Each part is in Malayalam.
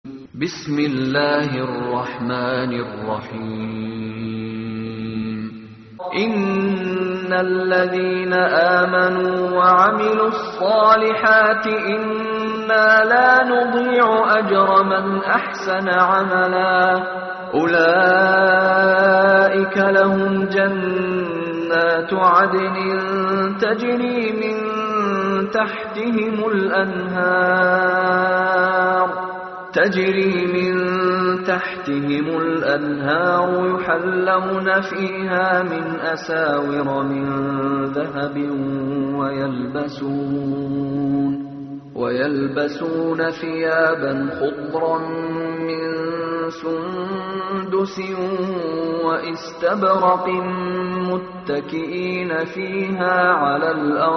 بسم الله الرحمن الرحيم إن الذين آمنوا وعملوا الصالحات إنا لا نضيع أجر من أحسن عملا أولئك لهم جنات عدن تجري من تحتهم الأنهار تجري من تحتهم الأنهار يحلون فيها من أساور من ذهب ويلبسون ويلبسون ثيابا خضرا من سندس واستبرق متكئين فيها على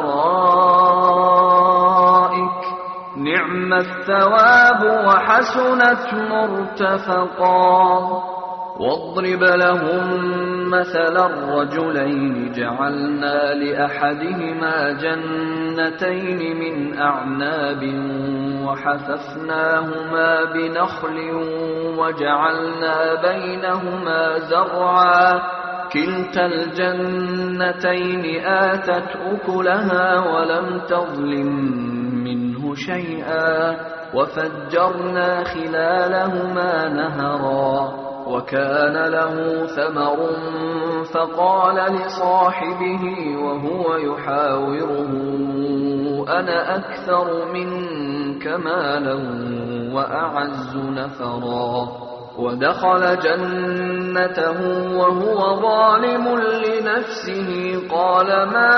الأرائك نعم الثواب وحسنت مرتفقا واضرب لهم مثل الرجلين جعلنا لأحدهما جنتين من أعناب وحففناهما بنخل وجعلنا بينهما زرعا كلتا الجنتين آتت أكلها ولم تظلم منه شيئا وفجرنا خلالهما نهرا وكان له ثمر فقال لصاحبه وهو يحاوره أنا أكثر منك مالا وأعز نفرا ودخل جنته وهو ظالم لنفسه قال ما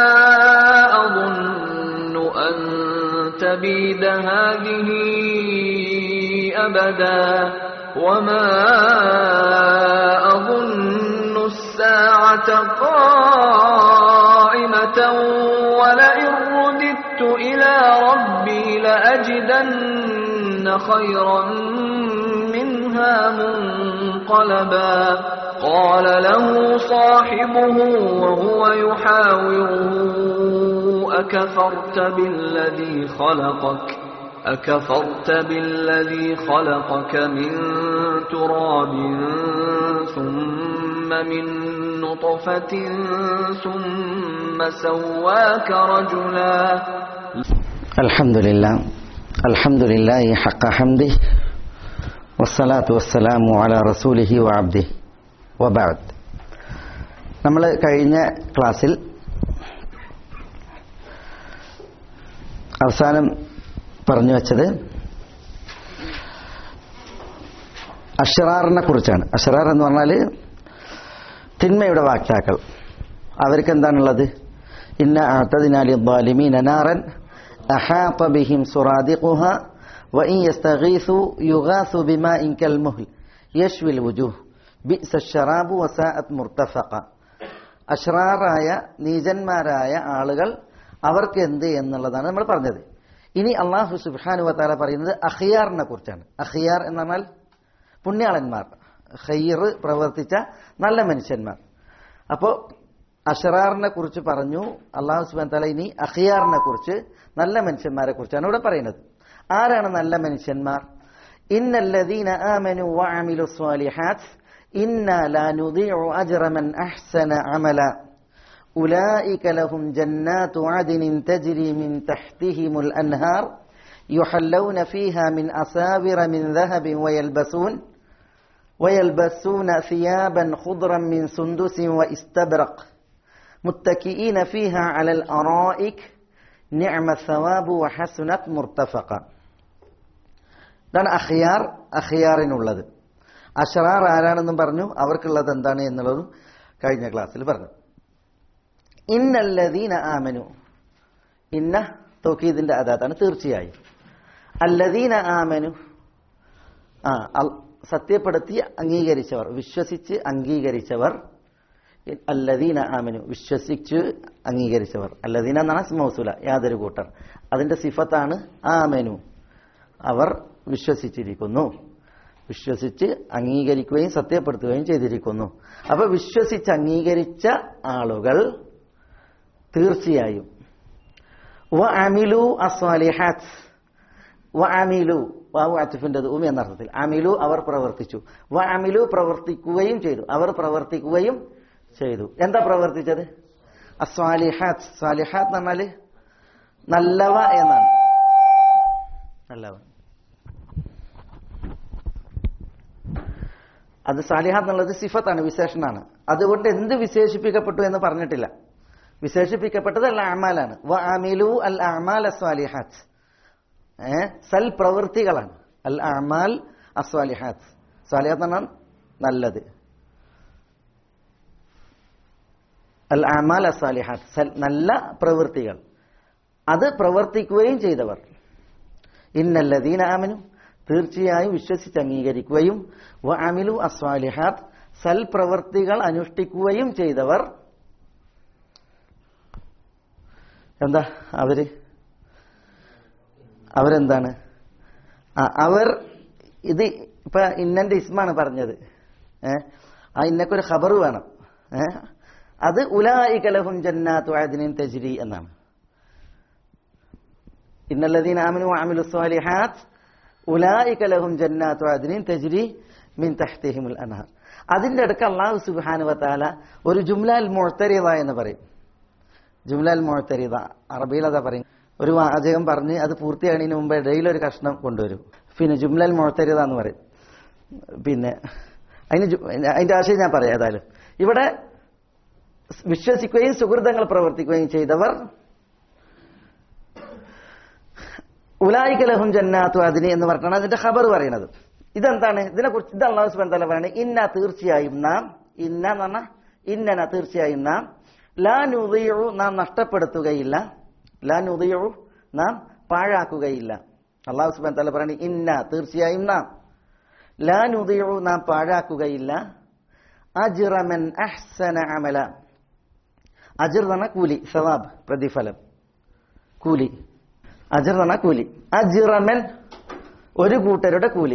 أظن أن تبيد هذه أبدا وما أظن الساعة قائمة ولئن رددت إلى ربي لأجدن خيرا منها منقلبا قال له صاحبه وهو يحاوره أكفرت بالذي خلقك أكفرت بالذي خلقك من تراب ثم من نطفة ثم سواك رجلا الحمد لله الحمد لله حق حمده والصلاة والسلام على رسوله وعبده وبعد നമ്മൾ കഴിഞ്ഞ ക്ലാസ്സിൽ അവസാനം പറഞ്ഞു വച്ചത് അഷറാറിനെ കുറിച്ചാണ് അഷറാർ എന്ന് പറഞ്ഞാൽ തിന്മയുടെ വാക്താക്കൾ അവർക്ക് എന്താണുള്ളത് ഇന്ന ആത്തതിനാലി ബാലിമീൻ അനാറൻ أحاط بهم سرادقها وإن يستغيثوا يغاثوا بماء كالمهل يشوي الوجوه بئس الشراب وساءت مرتفقا അഷ്റാറായ നീചന്മാരായ ആളുകൾ അവർക്ക് എന്ത് എന്നുള്ളതാണ് നമ്മൾ പറഞ്ഞത് ഇനി അള്ളാഹു സുബാനു വത്താല പറയുന്നത് അഖിയാറിനെ കുറിച്ചാണ് അഖിയാർ എന്ന് പറഞ്ഞാൽ പുണ്യാളന്മാർ ഖയ്യർ പ്രവർത്തിച്ച നല്ല മനുഷ്യന്മാർ അപ്പോൾ അഷറാറിനെ കുറിച്ച് പറഞ്ഞു അള്ളാഹു സുബാൻ താല ഇനി അഖിയാറിനെ കുറിച്ച് നല്ല മനുഷ്യന്മാരെ കുറിച്ചാണ് ഇവിടെ പറയുന്നത് ആരാണ് നല്ല മനുഷ്യന്മാർ ഇന്നല്ലദീന ആമനു വഅമിലു സ്വാലിഹാത്ത് ഇന്ന ലാ നുദീഉ അജ്റ മൻ അഹ്സന അമല أولئك لهم جنات عدن تجري من تحتهم الأنهار يحلون فيها من أساور من ذهب ويلبسون ويلبسون ثيابا خضرا من سندس واستبرق متكئين فيها على الأرائك نعم الثواب وحسنت مرتفقا ഇതാണ് അഖിയാർ അഖിയാറിനുള്ളത് അഷറാർ ആരാണെന്നും പറഞ്ഞു അവർക്കുള്ളത് എന്താണ് എന്നുള്ളതും കഴിഞ്ഞ ക്ലാസ്സിൽ പറഞ്ഞു ഇന്നല്ലദീന ആമനു ഇന്ന തോക്കീദിന്റെ അതാത്താണ് തീർച്ചയായും അല്ലദീന ആമനു ആ സത്യപ്പെടുത്തി അംഗീകരിച്ചവർ വിശ്വസിച്ച് അംഗീകരിച്ചവർ അല്ലദീന ആമനു വിശ്വസിച്ച് അംഗീകരിച്ചവർ അല്ലദീന എന്നാണ് മൗസുല യാതൊരു കൂട്ടർ അതിന്റെ സിഫത്താണ് ആമനു അവർ വിശ്വസിച്ചിരിക്കുന്നു വിശ്വസിച്ച് അംഗീകരിക്കുകയും സത്യപ്പെടുത്തുകയും ചെയ്തിരിക്കുന്നു അപ്പൊ വിശ്വസിച്ച് അംഗീകരിച്ച ആളുകൾ തീർച്ചയായും വ അമിലു അസ്വാലിഹാത്ത് വ അമിലു വാവു അത്തുഫിൻ്റെത് ഉമി എന്ന അർത്ഥത്തിൽ അമിലു അവർ പ്രവർത്തിച്ചു വ അമിലു പ്രവർത്തിക്കുകയും ചെയ്തു അവർ പ്രവർത്തിക്കുകയും ചെയ്തു എന്താ പ്രവർത്തിച്ചത് അസ്വാലിഹാത്ത് സ്വാലിഹാത്ത് എന്ന് പറഞ്ഞാല് നല്ലവ എന്നാണ് നല്ലവ അത് സാലിഹാത്ത് എന്നുള്ളത് സിഫത്താണ് വിശേഷണമാണ് അതുകൊണ്ട് എന്ത് വിശേഷിപ്പിക്കപ്പെട്ടു എന്ന് പറഞ്ഞിട്ടില്ല വിശേഷിപ്പിക്കപ്പെട്ടത് അൽ അമാലാണ് വ അമിലു അൽ അമാൽ അസ്വാലിഹാത്ത് ഏ സൽ പ്രവൃത്തികളാണ് അൽ അമാൽ അസ്വാലിഹാത്ത് സ്വാലിഹാത്ത് എന്നാണ് നല്ലത് അൽ അമാൽ അസ്വാലിഹാത്ത് സൽ നല്ല പ്രവൃത്തികൾ അത് പ്രവർത്തിക്കുകയും ചെയ്തവർ ഇന്നല്ലദീന ആമനു തീർച്ചയായും വിശ്വസിച്ച് അംഗീകരിക്കുകയും വ അമിലു അസ്വാലിഹാത്ത് സൽ പ്രവൃത്തികൾ അനുഷ്ഠിക്കുകയും ചെയ്തവർ എന്താ അവര് അവരെന്താണ് ആ, അവർ ഇത് ഇപ്പൊ ഇന്നന്റെ ഇസ്മാണ് പറഞ്ഞത് ഏ ആ ഇന്നക്കൊരു ഖബർ വേണം ഏ അത് ഉലായികലഹും ജന്നാത്തു അദ്നിൻ തജ്രി എന്നാണ് ഇന്നല്ലദീന ആമനു വഅമിലു സ്വാലിഹാത്ത് ഉലായിക ലഹും ജന്നാത്തു അദ്നിൻ തജ്രി മിൻ തഹ്തിഹിമുൽ അൻഹാർ അതിന്റെ അടുക്ക് അള്ളാഹു സുബ്ഹാനഹു വതആല ഒരു ജുംലാൽ മുഅ്തരിദ എന്ന് പറയും ജുംലാൽ മുഅ്തരിദ അറബിയിൽ അതാ പറയും ഒരു വാചകം പറഞ്ഞ് അത് പൂർത്തിയാകുന്നതിന് മുമ്പ് ഇടയിൽ ഒരു കഷ്ണം കൊണ്ടുവരും പിന്നെ ജുംലാൽ മുഅ്തരിദ എന്ന് പറയും പിന്നെ അതിന് ജു- അതിന്റെ ആശയം ഞാൻ പറയാം ഏതായാലും ഇവിടെ വിശ്വസിക്കുകയും സുഹൃതങ്ങൾ പ്രവർത്തിക്കുകയും ചെയ്തവർ ഉലായിക്കലഹും ജന്നാത്തു അതിന് എന്ന് പറഞ്ഞാണ് അതിന്റെ ഖബർ പറയുന്നത് ഇതെന്താണ് ഇതിനെ കുറിച്ച് ഇത് അള്ളാഹു സുബാൻ തല പറയുന്നത് ഇന്ന തീർച്ചയായും നാം ഇന്ന എന്ന് പറഞ്ഞാൽ ഇന്നന തീർച്ചയായും നാം ലാ നുദിയു നാം നഷ്ടപ്പെടുത്തുകയില്ല ലാ നുദിയു നാം പാഴാക്കുകയില്ല അള്ളാഹു സുബാൻ തല പറയുന്നത് ഇന്ന തീർച്ചയായും നാം ലാ നുദിയു നാം പാഴാക്കുകയില്ല അജിറമൻ അഹ്സന അമല അജിർ എന്ന് പറഞ്ഞാൽ കൂലി സവാബ് പ്രതിഫലം കൂലി അജിർ എന്ന് പറഞ്ഞാൽ കൂലി അജിറമൻ ഒരു കൂട്ടരുടെ കൂലി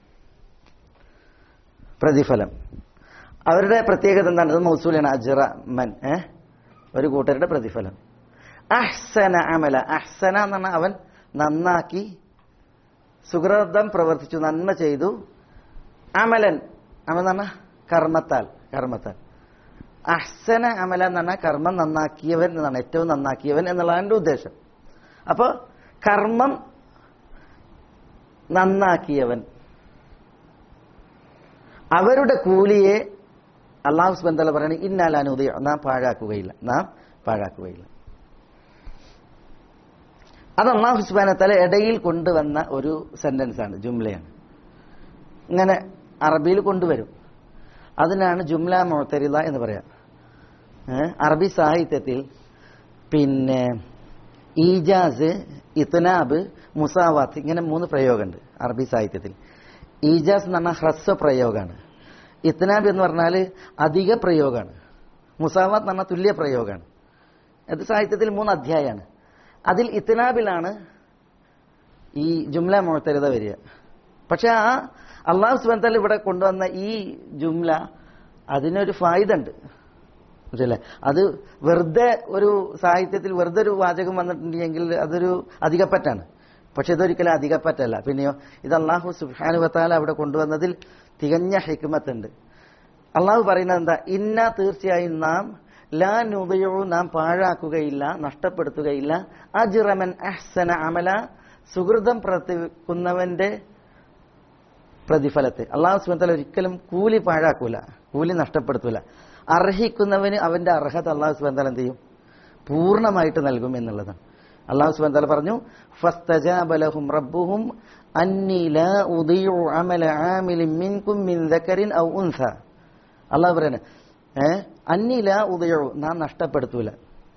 പ്രതിഫലം അവരുടെ പ്രത്യേകത എന്താണ് ഇത് മൗസൂലാണ് അജിറ മൻ ഏ ഒരു കൂട്ടരുടെ പ്രതിഫലം അഹ്സന അമല അഹ്സന എന്ന് പറഞ്ഞാൽ അവൻ നന്നാക്കി സുഹൃതം പ്രവർത്തിച്ചു നന്മ ചെയ്തു അമലൻ അമൽ എന്ന് പറഞ്ഞാൽ കർമ്മത്താൽ കർമ്മത്താൽ അഹ്സന അമല എന്ന് പറഞ്ഞാൽ കർമ്മം നന്നാക്കിയവൻ എന്നാണ് ഏറ്റവും നന്നാക്കിയവൻ എന്നുള്ളതാണ് എൻ്റെ ഉദ്ദേശം അപ്പോൾ കർമ്മം നന്നാക്കിയവൻ അവരുടെ കൂലിയെ അള്ളാഹു സ്ബന്ധല പറയണ ഇന്നാലാനുദയ നാം പാഴാക്കുകയില്ല നാം പാഴാക്കുകയില്ല അത് അള്ളാഹു സുബാനത്തല ഇടയിൽ കൊണ്ടുവന്ന ഒരു സെന്റൻസ് ആണ് ജുംലയാണ് ഇങ്ങനെ അറബിയിൽ കൊണ്ടുവരും അതിനാണ് ജുംല മുഴത്തരിത എന്ന് പറയാം ഏ? അറബി സാഹിത്യത്തിൽ പിന്നെ ഈജാസ് ഇത്നാബ് മുസാവാത്ത് ഇങ്ങനെ മൂന്ന് പ്രയോഗമുണ്ട് അറബി സാഹിത്യത്തിൽ ഈജാസ് എന്ന് പറഞ്ഞാൽ ഹ്രസ്വ പ്രയോഗമാണ് ഇത്നാബ് എന്ന് പറഞ്ഞാൽ അധിക പ്രയോഗമാണ് മുസാവാത്ത് എന്ന് പറഞ്ഞാൽ തുല്യ പ്രയോഗമാണ് അത് സാഹിത്യത്തിൽ മൂന്ന് അധ്യായമാണ് അതിൽ ഇത്നാബിലാണ് ഈ ജുംല മുഴത്തരുത വരിക പക്ഷെ ആ അള്ളാഹു സുബന്തൽ ഇവിടെ കൊണ്ടുവന്ന ഈ ജുംല അതിനൊരു ഫായിദ ഉണ്ട് മനസ്സിലെ അത് വെറുതെ ഒരു സാഹിത്യത്തിൽ വെറുതെ ഒരു വാചകം വന്നിട്ടുണ്ടെങ്കിൽ അതൊരു അധികപ്പറ്റാണ് പക്ഷെ ഇതൊരിക്കലും അധികപ്പറ്റല്ല പിന്നെയോ ഇത് അള്ളാഹു സുഹാനു വത്താല അവിടെ കൊണ്ടുവന്നതിൽ തികഞ്ഞ ഹിക്മത്തുണ്ട് അള്ളാഹു പറയുന്നത് എന്താ ഇന്ന തീർച്ചയായും നാം ലാ നുബയോ നാം പാഴാക്കുകയില്ല നഷ്ടപ്പെടുത്തുകയില്ല അജിറമൻ അഹ്സന അമല സുഹൃതം പ്രവർത്തിക്കുന്നവന്റെ പ്രതിഫലത്തെ അള്ളാഹു സുബത്തല ഒരിക്കലും കൂലി പാഴാക്കൂല കൂലി നഷ്ടപ്പെടുത്തൂല അർഹിക്കുന്നവന് അവന്റെ അർഹത അള്ളാഹു സുബത്തല എന്ത് ചെയ്യും പൂർണ്ണമായിട്ട് നൽകും എന്നുള്ളതാണ് അള്ളാഹു സുബത്തല പറഞ്ഞു ഫസ്തജാബലഹും റബ്ബുഹും അന്നി ലാ ഉദിയു അമല ആമിലിൻ മിൻകും മിൻ ദക്കറിൻ ഔ ഉൻസ അള്ളാഹു പറയാണ് ഏ അന്നി ലാ ഉദിയു നാം നഷ്ടപ്പെടുത്തൂല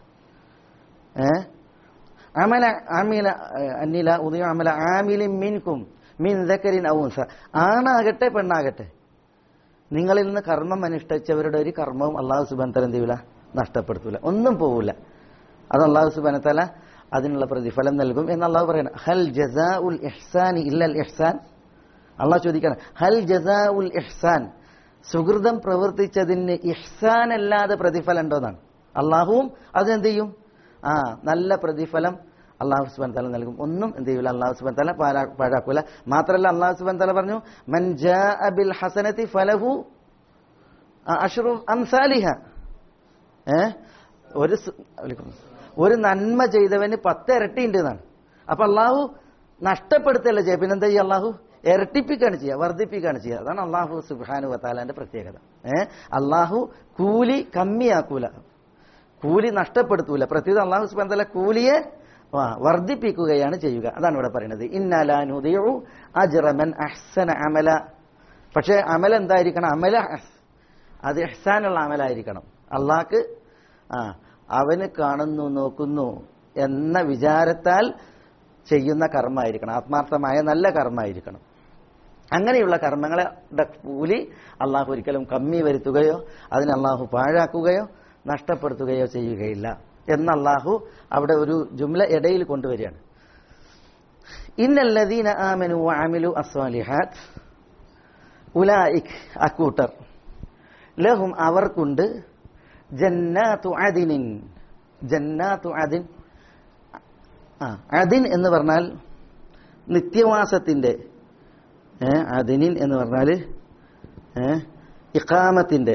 ഏ അമല ആമില അന്നി ലാ ഉദിയു അമല ആമിലിൻ മിൻകും മിൻ ദക്കറിൻ ഔ ഉൻസ ആണാകട്ടെ പെണ്ണാകട്ടെ നിങ്ങളിൽ നിന്ന് കർമ്മം അനുഷ്ഠിച്ചവരുടെ ഒരു കർമ്മവും അള്ളാഹു സുബാൻ തല എന്ത് ചെയ്യൂല നഷ്ടപ്പെടുത്തൂല ഒന്നും പോവില്ല അത് അള്ളാഹു സുബാന തല അതിനുള്ള പ്രതിഫലം നൽകും എന്ന് അള്ളാഹു പറയണം ഹൽ ജസാ ഉൽ ഇഹ്സാൻ ഇല്ലൽ ഇഹ്സാൻ അള്ളാഹു ചോദിക്കണം ഹൽ ജസാ ഉൽ ഇഹ്സാൻ സുഹൃതം പ്രവർത്തിച്ചതിന് ഇഹ്സാൻ അല്ലാതെ പ്രതിഫലം ഉണ്ടോന്നാണ് അള്ളാഹുവും അതെന്ത് ചെയ്യും ആ നല്ല പ്രതിഫലം അള്ളാഹു സുബാൻ തല നൽകും ഒന്നും എന്ത് ചെയ്യൂല അള്ളാഹു സുബാൻ തല പാഴാ- പാഴാക്കൂല മാത്രമല്ല അള്ളാഹു സുബാൻ തല പറഞ്ഞു മൻ ജാഅ ബിൽ ഹസനതി ഫലഹു അഷ്റു അംസാലിഹ ഏ ഒരു സ്- വിളിക്കുന്നു. ഒരു നന്മ ചെയ്തവന് പത്ത് ഇരട്ടി ഉണ്ട് എന്നാണ് അപ്പൊ അള്ളാഹു നഷ്ടപ്പെടുത്തല്ല ചെയ്യുക പിന്നെന്താ ചെയ്യുക അള്ളാഹു ഇരട്ടിപ്പിക്കുകയാണ് ചെയ്യുക വർദ്ധിപ്പിക്കുകയാണ് ചെയ്യുക അതാണ് അള്ളാഹു സുബാനു വത്താലാന്റെ പ്രത്യേകത ഏ അള്ളാഹു കൂലി കമ്മിയാക്കൂല കൂലി നഷ്ടപ്പെടുത്തൂല പ്രത്യേകം അള്ളാഹു സുബാൻ തല കൂലിയെ ആ, വർദ്ധിപ്പിക്കുകയാണ് ചെയ്യുക അതാണ് ഇവിടെ പറയുന്നത് ഇന്നലാനുദിയു അജ്റമൻ അഹ്സന അമല പക്ഷേ അമൽ എന്തായിരിക്കണം അമല അഹ്- അത് എഹ്സാനുള്ള അമലായിരിക്കണം അള്ളാഹ്ക്ക് ആ അവന് കാണുന്നു നോക്കുന്നു എന്ന വിചാരത്താൽ ചെയ്യുന്ന കർമ്മമായിരിക്കണം ആത്മാർത്ഥമായ നല്ല കർമ്മമായിരിക്കണം അങ്ങനെയുള്ള കർമ്മങ്ങളുടെ കൂലി അള്ളാഹു ഒരിക്കലും കമ്മി വരുത്തുകയോ അതിനെ അള്ളാഹു പാഴാക്കുകയോ നഷ്ടപ്പെടുത്തുകയോ ചെയ്യുകയില്ല എന്ന് അള്ളാഹു അവിടെ ഒരു ജുംല ഇടയിൽ കൊണ്ടുവരികയാണ് ഇന്നല്ലദീന ആമനു വഅമിലു അസ്വാലിഹാത്ത് ഉലായിക് അക്കൂട്ടർ ലഹും അവർക്കുണ്ട് ജന്നാത്തു അദിനിൻ ജന്നാത്തു അദിൻ ആ അദിൻ എന്ന് പറഞ്ഞാൽ നിത്യവാസത്തിന്റെ ഏ, അദിനിൻ എന്ന് പറഞ്ഞാൽ ഏ, ഇഖാമത്തിന്റെ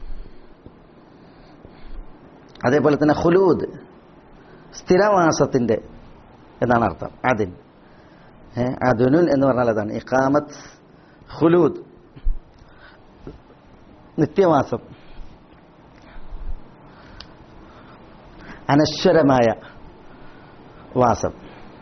അതേപോലെ തന്നെ ഹുലൂദ് സ്ഥിരവാസത്തിന്റെ എന്നാണ് അർത്ഥം അദിൻ ഏ, അദുനുൻ എന്ന് പറഞ്ഞാൽ അതാണ് ഇഖാമത്ത് ഹുലൂദ് നിത്യവാസം അനശ്വരമായ വാസം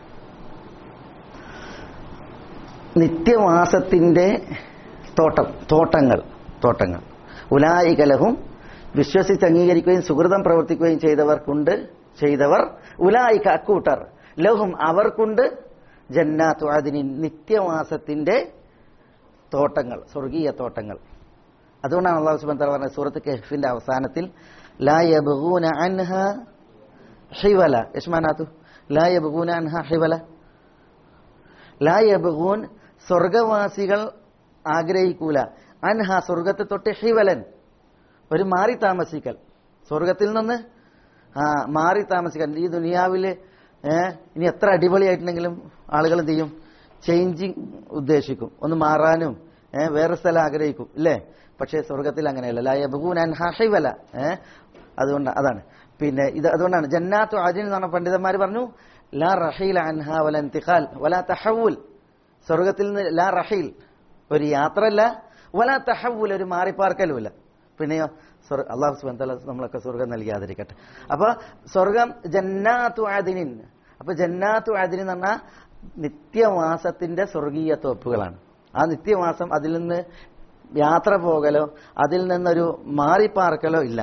നിത്യവാസത്തിന്റെ തോട്ടം തോട്ടങ്ങൾ തോട്ടങ്ങൾ ഉലായികലഹും വിശ്വസിച്ച് അംഗീകരിക്കുകയും സുഹൃതം പ്രവർത്തിക്കുകയും ചെയ്തവർക്കുണ്ട് ചെയ്തവർ ഉലായിക അക്കൂട്ടർ ലഹും അവർക്കുണ്ട് ജന്നാത്തു അതിന് നിത്യവാസത്തിന്റെ തോട്ടങ്ങൾ സ്വർഗീയ തോട്ടങ്ങൾ അതുകൊണ്ടാണ് അള്ളാഹു സുബാൻ തല പറഞ്ഞ സൂറത്ത് കെഹ്ഫിന്റെ അവസാനത്തിൽ ലാ യബ്ഗൂന അൻഹ ഹിവല യഷ്മാനാത്തു ലാ യബ്ഗൂന അൻഹ ഹിവല ലാ യബ്ഗൂൻ സ്വർഗവാസികൾ ആഗ്രഹിക്കൂല അൻഹ സ്വർഗത്തെ തൊട്ട് ഹിവലൻ ഒരു മാറി താമസിക്കൽ സ്വർഗത്തിൽ നിന്ന് ആ മാറി താമസിക്കൽ ഈ ദുനിയാവില് ഏ, ഇനി എത്ര അടിപൊളിയായിട്ടുണ്ടെങ്കിലും ആളുകൾ എന്ത് ചെയ്യും ചേഞ്ചിങ് ഉദ്ദേശിക്കും ഒന്ന് മാറാനും ഏ, വേറെ സ്ഥലം ആഗ്രഹിക്കും ഇല്ലേ പക്ഷേ സ്വർഗത്തിൽ അങ്ങനെയല്ല ലായ ബഹൂൻ ഹിവല ഏ അതുകൊണ്ട് അതാണ് പിന്നെ ഇത് അതുകൊണ്ടാണ് ജന്നാത്തു അജിൻ എന്ന് പറഞ്ഞ പണ്ഡിതന്മാർ പറഞ്ഞു ലാ റഹീൽ അൻഹ വല ഇന്തിഖാൽ വല തഹവുൽ സ്വർഗത്തിൽ നിന്ന് ലാ റഹീൽ ഒരു യാത്രയല്ല വല തഹവുൽ ഒരു മാറിപ്പാർക്കലുമില്ല പിന്നെയോ സ്വർഗ അള്ളാഹു സുബാൻ തല നമ്മളൊക്കെ സ്വർഗം നൽകിയാതിരിക്കട്ടെ അപ്പൊ സ്വർഗം ജന്നാത്തു ആദിനിൻ അപ്പൊ ജന്നാത്തു ആദിനിൻ എന്ന് പറഞ്ഞാൽ നിത്യവാസത്തിന്റെ സ്വർഗീയ തോപ്പുകളാണ് ആ നിത്യവാസം അതിൽ നിന്ന് യാത്ര പോകലോ അതിൽ നിന്നൊരു മാറിപ്പാർക്കലോ ഇല്ല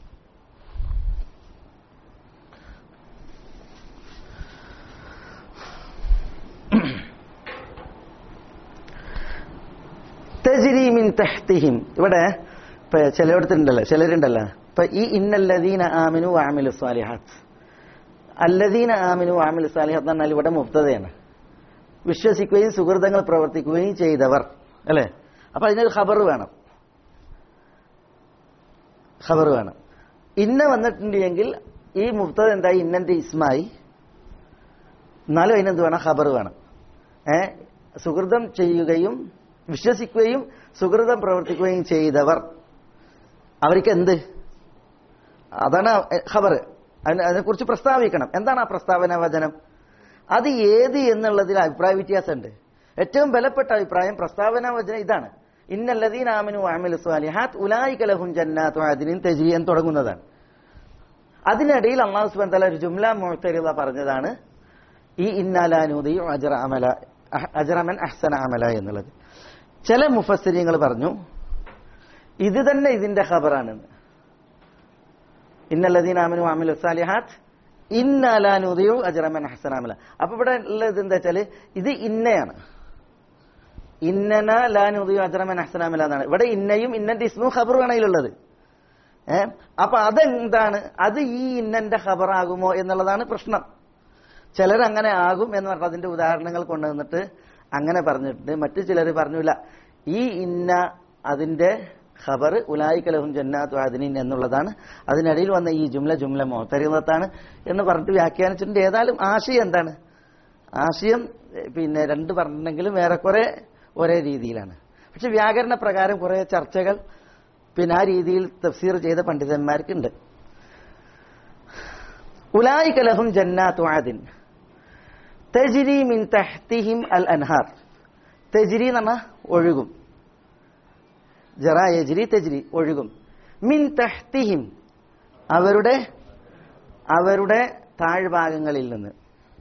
തജ്രീമിൻ തഹ്തിഹിം ഇവിടെ ഇപ്പൊ ചിലയിടത്തുണ്ടല്ലോ ചിലരുണ്ടല്ലോ ഇപ്പൊ ഈ ഇന്നല്ലദീന ആമിനു ആമിലു സ്വാലിഹാത്ത് അല്ലദീന ആമിനു ആമിലു സ്വാലിഹാത്ത് എന്ന് പറഞ്ഞാൽ ഇവിടെ മുക്തതയാണ് വിശ്വസിക്കുകയും സുഹൃതങ്ങൾ പ്രവർത്തിക്കുകയും ചെയ്തവർ അല്ലേ അപ്പൊ അതിനൊരു ഖബർ വേണം ഖബർ വേണം ഇന്ന വന്നിട്ടുണ്ട് എങ്കിൽ ഈ മുക്തത എന്തായി ഇന്നന്റെ ഇസ്മായി എന്നാലും അതിനെന്ത് വേണം ഖബർ വേണം ഏ സുഹൃതം ചെയ്യുകയും വിശ്വസിക്കുകയും സുഹൃതം പ്രവർത്തിക്കുകയും ചെയ്തവർ അവർക്ക് എന്ത് അതാണ് ഖബർ അതിനെ അതിനെക്കുറിച്ച് പ്രസ്താവിക്കണം എന്താണ് ആ പ്രസ്താവന വചനം അത് ഏത് എന്നുള്ളതിൽ അഭിപ്രായ വ്യത്യാസമുണ്ട് ഏറ്റവും ബലപ്പെട്ട അഭിപ്രായം പ്രസ്താവന വചനം ഇതാണ് ഇന്നല്ലദീൻ ആമിനു ആമിലു സ്വാലിഹാത്ത് ഉലായിക ലഹും ജന്നാത്തു അദ്നിൻ തജ്രി എന്ന് തുടങ്ങുന്നതാണ് അതിനിടയിൽ അള്ളാഹു സുബ്ഹാനഹു വതആല ഒരു ജുംല മുഅ്തരിദ പറഞ്ഞതാണ് ഈ ഇന്നാലാനൂദി അജറ അമല അഹ് അജറമൻ അഹ്സന അമല എന്നുള്ളത് ചില മുഫസ്സിരിങ്ങൾ പറഞ്ഞു ഇത് തന്നെ ഇതിന്റെ ഖബറാണെന്ന് ഇന്നല്ലദീൻ ആമിനു അമിലു സാലിഹാത്ത് ഇന്നാലാനുദിയു അജറമൻ അഹ്സന അമല അപ്പൊ ഇവിടെ ഉള്ളത് എന്താ വെച്ചാല് ഇത് ഇന്നയാണ് ഇന്നന ലാനുദിയു അജറമൻ അഹ്സന അമല എന്നാണ് ഇവിടെ ഇന്നയും ഇന്നന്റെ ഇസ്മും ഖബറുമാണ് അതിലുള്ളത് ഏ അപ്പൊ അതെന്താണ് അത് ഈ ഇന്നന്റെ ഖബറാകുമോ എന്നുള്ളതാണ് പ്രശ്നം ചിലർ അങ്ങനെ ആകും എന്ന് പറഞ്ഞിട്ട് അതിന്റെ ഉദാഹരണങ്ങൾ കൊണ്ടുവന്നിട്ട് അങ്ങനെ പറഞ്ഞിട്ടുണ്ട് മറ്റു ചിലർ പറഞ്ഞില്ല ഈ ഇന്ന അതിന്റെ ഖബർ ഉലായിക്കലഹും ജന്നാത്തു ആദിനിൻ എന്നുള്ളതാണ് അതിനിടയിൽ വന്ന ഈ ജുംല ജുംല മോത്തരിമത്താണ് എന്ന് പറഞ്ഞിട്ട് വ്യാഖ്യാനിച്ചിട്ടുണ്ട് ഏതായാലും ആശയം എന്താണ് ആശയം എ, പിന്നെ രണ്ട് പറഞ്ഞിട്ടുണ്ടെങ്കിലും ഏറെക്കുറെ ഒരേ രീതിയിലാണ് പക്ഷെ വ്യാകരണ പ്രകാരം കുറെ ചർച്ചകൾ പിന്നെ ആ രീതിയിൽ തഫ്സീർ ചെയ്ത പണ്ഡിതന്മാർക്കുണ്ട് ഉലായിക്കലഹും ജന്നാത്തു ആദിൻ തെജിരി മിൻ തഹ്തിഹിം അൽ അൻഹാർ തെജിരി എന്ന് പറഞ്ഞാൽ ഒഴുകും ജറ യജ്രി തെജ്രി ഒഴുകും മിൻ തഹ്തിഹിം അവരുടെ അവരുടെ താഴ്ഭാഗങ്ങളിൽ നിന്ന്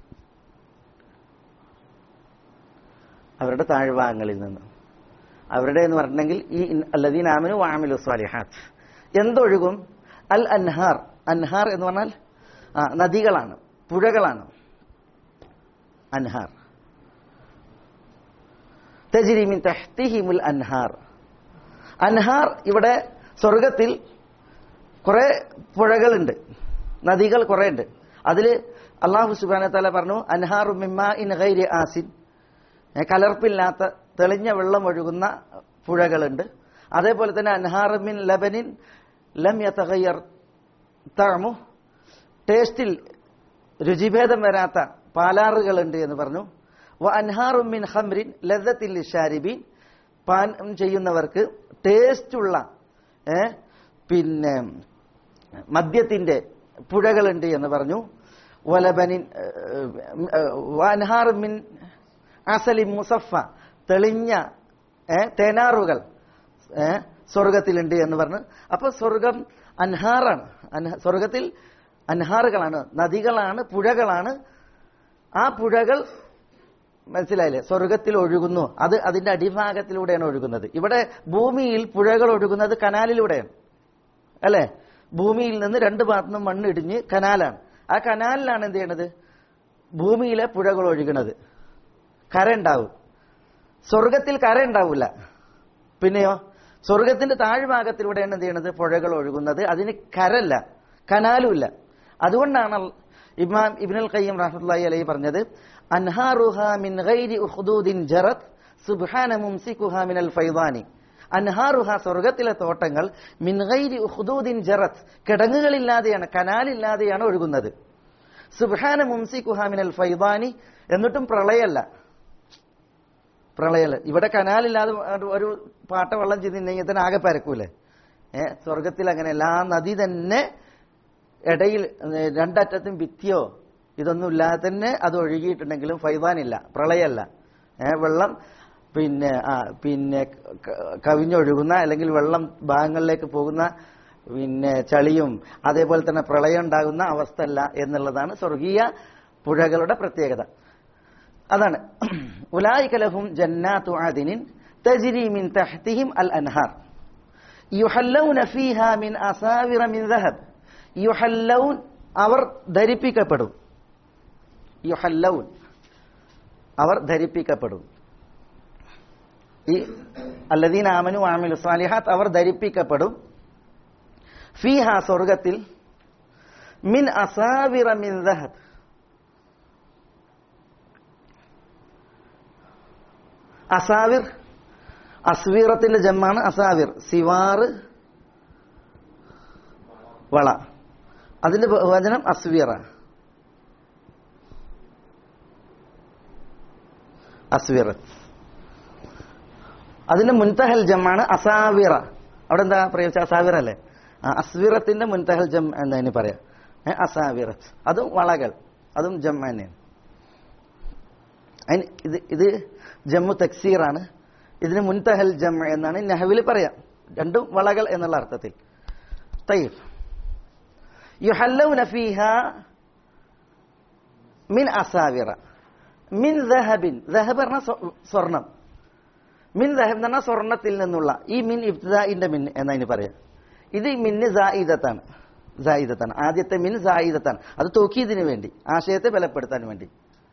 അവരുടെ താഴ്ഭാഗങ്ങളിൽ നിന്ന് അവരുടെ എന്ന് പറഞ്ഞിട്ടുണ്ടെങ്കിൽ ഈ അല്ലദീൻ ആമിനു വാമിലു സ്വാലിഹാത്ത് എന്തൊഴുകും അൽ അൻഹാർ അൻഹാർ എന്ന് പറഞ്ഞാൽ ആ, നദികളാണ് പുഴകളാണ് അൻഹാർ തജ്രി മിൻ തഹ്തിഹിമുൽ അൻഹാർ അൻഹാർ ഇവിടെ സ്വർഗത്തിൽ കുറെ പുഴകളുണ്ട് നദികൾ കുറെ ഉണ്ട് അതിൽ അള്ളാഹു സുബാന തല പറഞ്ഞു അൻഹാറു മിമ്മ ഇൻ ഗൈരി ആസിൻ ഏ, കലർപ്പില്ലാത്ത തെളിഞ്ഞ വെള്ളം ഒഴുകുന്ന പുഴകളുണ്ട് അതേപോലെ തന്നെ അൻഹാർ മിൻ ലബനിൻ ലം യതഗയ്യർ തഅമു ടേസ്റ്റിൽ രുചിഭേദം വരാത്ത പാലാറുകളുണ്ട് എന്ന് പറഞ്ഞു വ അൻഹാറും മിൻ ഹംറിൻ ലദ്ദത്തിൽ ഷാരിബീൻ പാനം ചെയ്യുന്നവർക്ക് ടേസ്റ്റുള്ള ഏ, പിന്നെ മദ്യത്തിന്റെ പുഴകളുണ്ട് എന്ന് പറഞ്ഞു വലബനിൻ വൻഹാർ മിൻ അസലി മുസഫ തെളിഞ്ഞ ഏ, തേനാറുകൾ ഏ, സ്വർഗത്തിലുണ്ട് എന്ന് പറഞ്ഞു അപ്പൊ സ്വർഗം അൻഹാറാണ് അൻഹ- സ്വർഗത്തിൽ അൻഹാറുകളാണ് നദികളാണ് പുഴകളാണ് ആ പുഴകൾ മനസ്സിലായില്ലേ സ്വർഗത്തിൽ ഒഴുകുന്നു അത് അതിന്റെ അടിഭാഗത്തിലൂടെയാണ് ഒഴുകുന്നത് ഇവിടെ ഭൂമിയിൽ പുഴകൾ ഒഴുകുന്നത് കനാലിലൂടെയാണ് അല്ലെ ഭൂമിയിൽ നിന്ന് രണ്ട് ഭാഗത്തുനിന്നും മണ്ണിടിഞ്ഞ് കനാലാണ് ആ കനാലിലാണ് എന്ത് ചെയ്യണത് ഭൂമിയിലെ പുഴകൾ ഒഴുകണത് കര ഉണ്ടാവും സ്വർഗത്തിൽ കര ഉണ്ടാവില്ല പിന്നെയോ സ്വർഗത്തിന്റെ താഴ്ഭാഗത്തിലൂടെയാണ് എന്ത് ചെയ്യണത് പുഴകൾ ഒഴുകുന്നത് അതിന് കരല്ല കനാലുമില്ല അതുകൊണ്ടാണ് ഇമാം ഇബ്നുൽ ഖയ്യം റഹ്മത്തുള്ളാഹി അലൈഹി പറഞ്ഞത് അൻഹാറുഹ മിൻ ഗൈരി ഉഖ്ദൂദിൻ ജറത് സുബ്ഹാന മുംസികുഹ മിനൽ ഫൈദാനി അൻഹാറുഹ സ്വർഗത്തിലെ തോട്ടങ്ങൾ മിൻ ഗൈരി ഉഖ്ദൂദിൻ ജറത് കിടങ്ങുകളില്ലാതെയാണ് കനാലില്ലാതെയാണ് ഒഴുകുന്നത് സുബ്ഹാന മുംസികുഹ മിനൽ ഫൈദാനി എന്നിട്ടും പ്രളയല്ല പ്രളയല്ല ഇവിടെ കനാലില്ലാതെ ഒരു പാട്ട വെള്ളം ചെയ്തിട്ടുണ്ടെങ്കിൽ തന്നെ ആകെ പരക്കൂലേ ഏ സ്വർഗത്തിൽ അങ്ങനെയല്ല ആ നദി തന്നെ ഇടയിൽ ഏ, രണ്ടറ്റത്തും ഭിത്തിയോ ഇതൊന്നും ഇല്ലാതെ തന്നെ അത് ഒഴുകിയിട്ടുണ്ടെങ്കിലും ഫൈവാനില്ല പ്രളയമല്ല ഏ വെള്ളം പിന്നെ ആ പിന്നെ ക- കവിഞ്ഞൊഴുകുന്ന അല്ലെങ്കിൽ വെള്ളം ഭാഗങ്ങളിലേക്ക് പോകുന്ന പിന്നെ ചളിയും അതേപോലെ തന്നെ പ്രളയം ഉണ്ടാകുന്ന അവസ്ഥ അല്ല എന്നുള്ളതാണ് സ്വർഗീയ പുഴകളുടെ പ്രത്യേകത അതാണ് ഉലായികലഹും ജന്നാത്തു ആദിനിൻ തജ്രി മിൻ തഹ്തിഹിം അൽ അൻഹാർ യുഹല്ലൗന ഫീഹ മിൻ അസാവിറ മിൻ ദഹബ് യുഹല്ലൗൻ അവർ ധരിപ്പിക്കപ്പെടും യുഹല്ലൗൻ അവർ ധരിപ്പിക്കപ്പെടും ഈ അല്ലദീൻ ആമനു ആമിലു സാലിഹാത്ത് അവർ ധരിപ്പിക്കപ്പെടും ഫീഹ സ്വർഗത്തിൽ മിൻ അസാവിറ മിൻ ദഹബ് അസാവിർ അസ്വീറത്തിന്റെ ജമ്മാണ് അസാവിർ സിവാറ് വള അതിന്റെ വചനം അസ്വീറ അസ്വീർ അതിന്റെ മുൻതഹൽ ജമ്മാണ് അസാവിറ അവിടെ എന്താ പ്രയോഗിച്ച അസാവിറ അല്ലേ ആ, അസ്വീറത്തിന്റെ മുൻതഹൽ ജം എന്നതിന് പറയാം ഏ, അസാവിറത്ത് അതും വളകൾ അതും ജം തന്നെയാണ് അതിന് ഇത് ഇത് ജമ്മു തക്സീറാണ് ഇതിന് മുൻതഹൽ ജം എന്നാണ് നഹവിൽ പറയാം രണ്ടും വളകൾ എന്നുള്ള അർത്ഥത്തിൽ തയ്യബ് യുഹല്ലൗന ഫീഹ മിൻ അസാവിറ മിൻ ദഹബിൻ ദഹബ് പറഞ്ഞ സ്വർണം മിൻ ദഹബ് എന്ന് പറഞ്ഞാൽ സ്വർണത്തിൽ നിന്നുള്ള ഈ മിൻ ഇബ്തിദാഇന്റെ മിൻ എന്നതിന് പറയാം ഇത് മിന്ന് സായിദത്താണ് സായിദത്താണ് ആദ്യത്തെ മിൻ സായിദത്താണ് അത് തോക്കിയതിനു വേണ്ടി ആശയത്തെ ബലപ്പെടുത്താൻ വേണ്ടി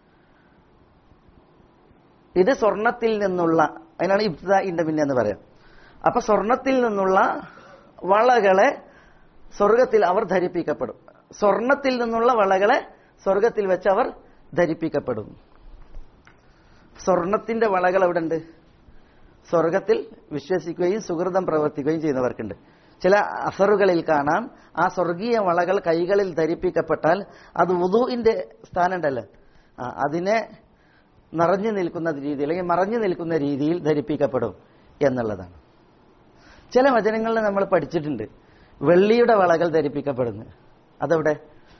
ഇത് സ്വർണത്തിൽ നിന്നുള്ള അതിനാണ് ഇബ്തിദാഇന്റെ മിൻ എന്ന് പറയാം അപ്പൊ സ്വർണത്തിൽ നിന്നുള്ള വളകളെ സ്വർഗത്തിൽ അവർ ധരിപ്പിക്കപ്പെടും സ്വർണത്തിൽ നിന്നുള്ള വളകളെ സ്വർഗത്തിൽ വെച്ച് അവർ ധരിപ്പിക്കപ്പെടും സ്വർണത്തിന്റെ വളകൾ എവിടെ ഉണ്ട് സ്വർഗത്തിൽ വിശ്വസിക്കുകയും സുഹൃതം പ്രവർത്തിക്കുകയും ചെയ്യുന്നവർക്കുണ്ട് ചില അസറുകളിൽ കാണാം ആ സ്വർഗീയ വളകൾ കൈകളിൽ ധരിപ്പിക്കപ്പെട്ടാൽ അത് വുതുവിന്റെ സ്ഥാനമുണ്ടല്ലോ ആ, അതിനെ നിറഞ്ഞു നിൽക്കുന്ന രീതിയിൽ അല്ലെങ്കിൽ മറഞ്ഞു നിൽക്കുന്ന രീതിയിൽ ധരിപ്പിക്കപ്പെടും എന്നുള്ളതാണ് ചില വചനങ്ങളിൽ നമ്മൾ പഠിച്ചിട്ടുണ്ട് വെള്ളിയുടെ വളകൾ ധരിപ്പിക്കപ്പെടുന്നു അതെവിടെ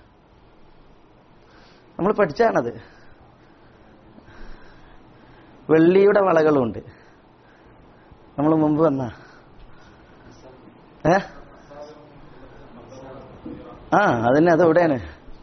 നമ്മൾ പഠിച്ചാണത് വെള്ളിയുടെ വളകളുണ്ട് നമ്മൾ മുമ്പ് വന്ന ഏ ആ അതന്നെ അതെവിടെയാണ്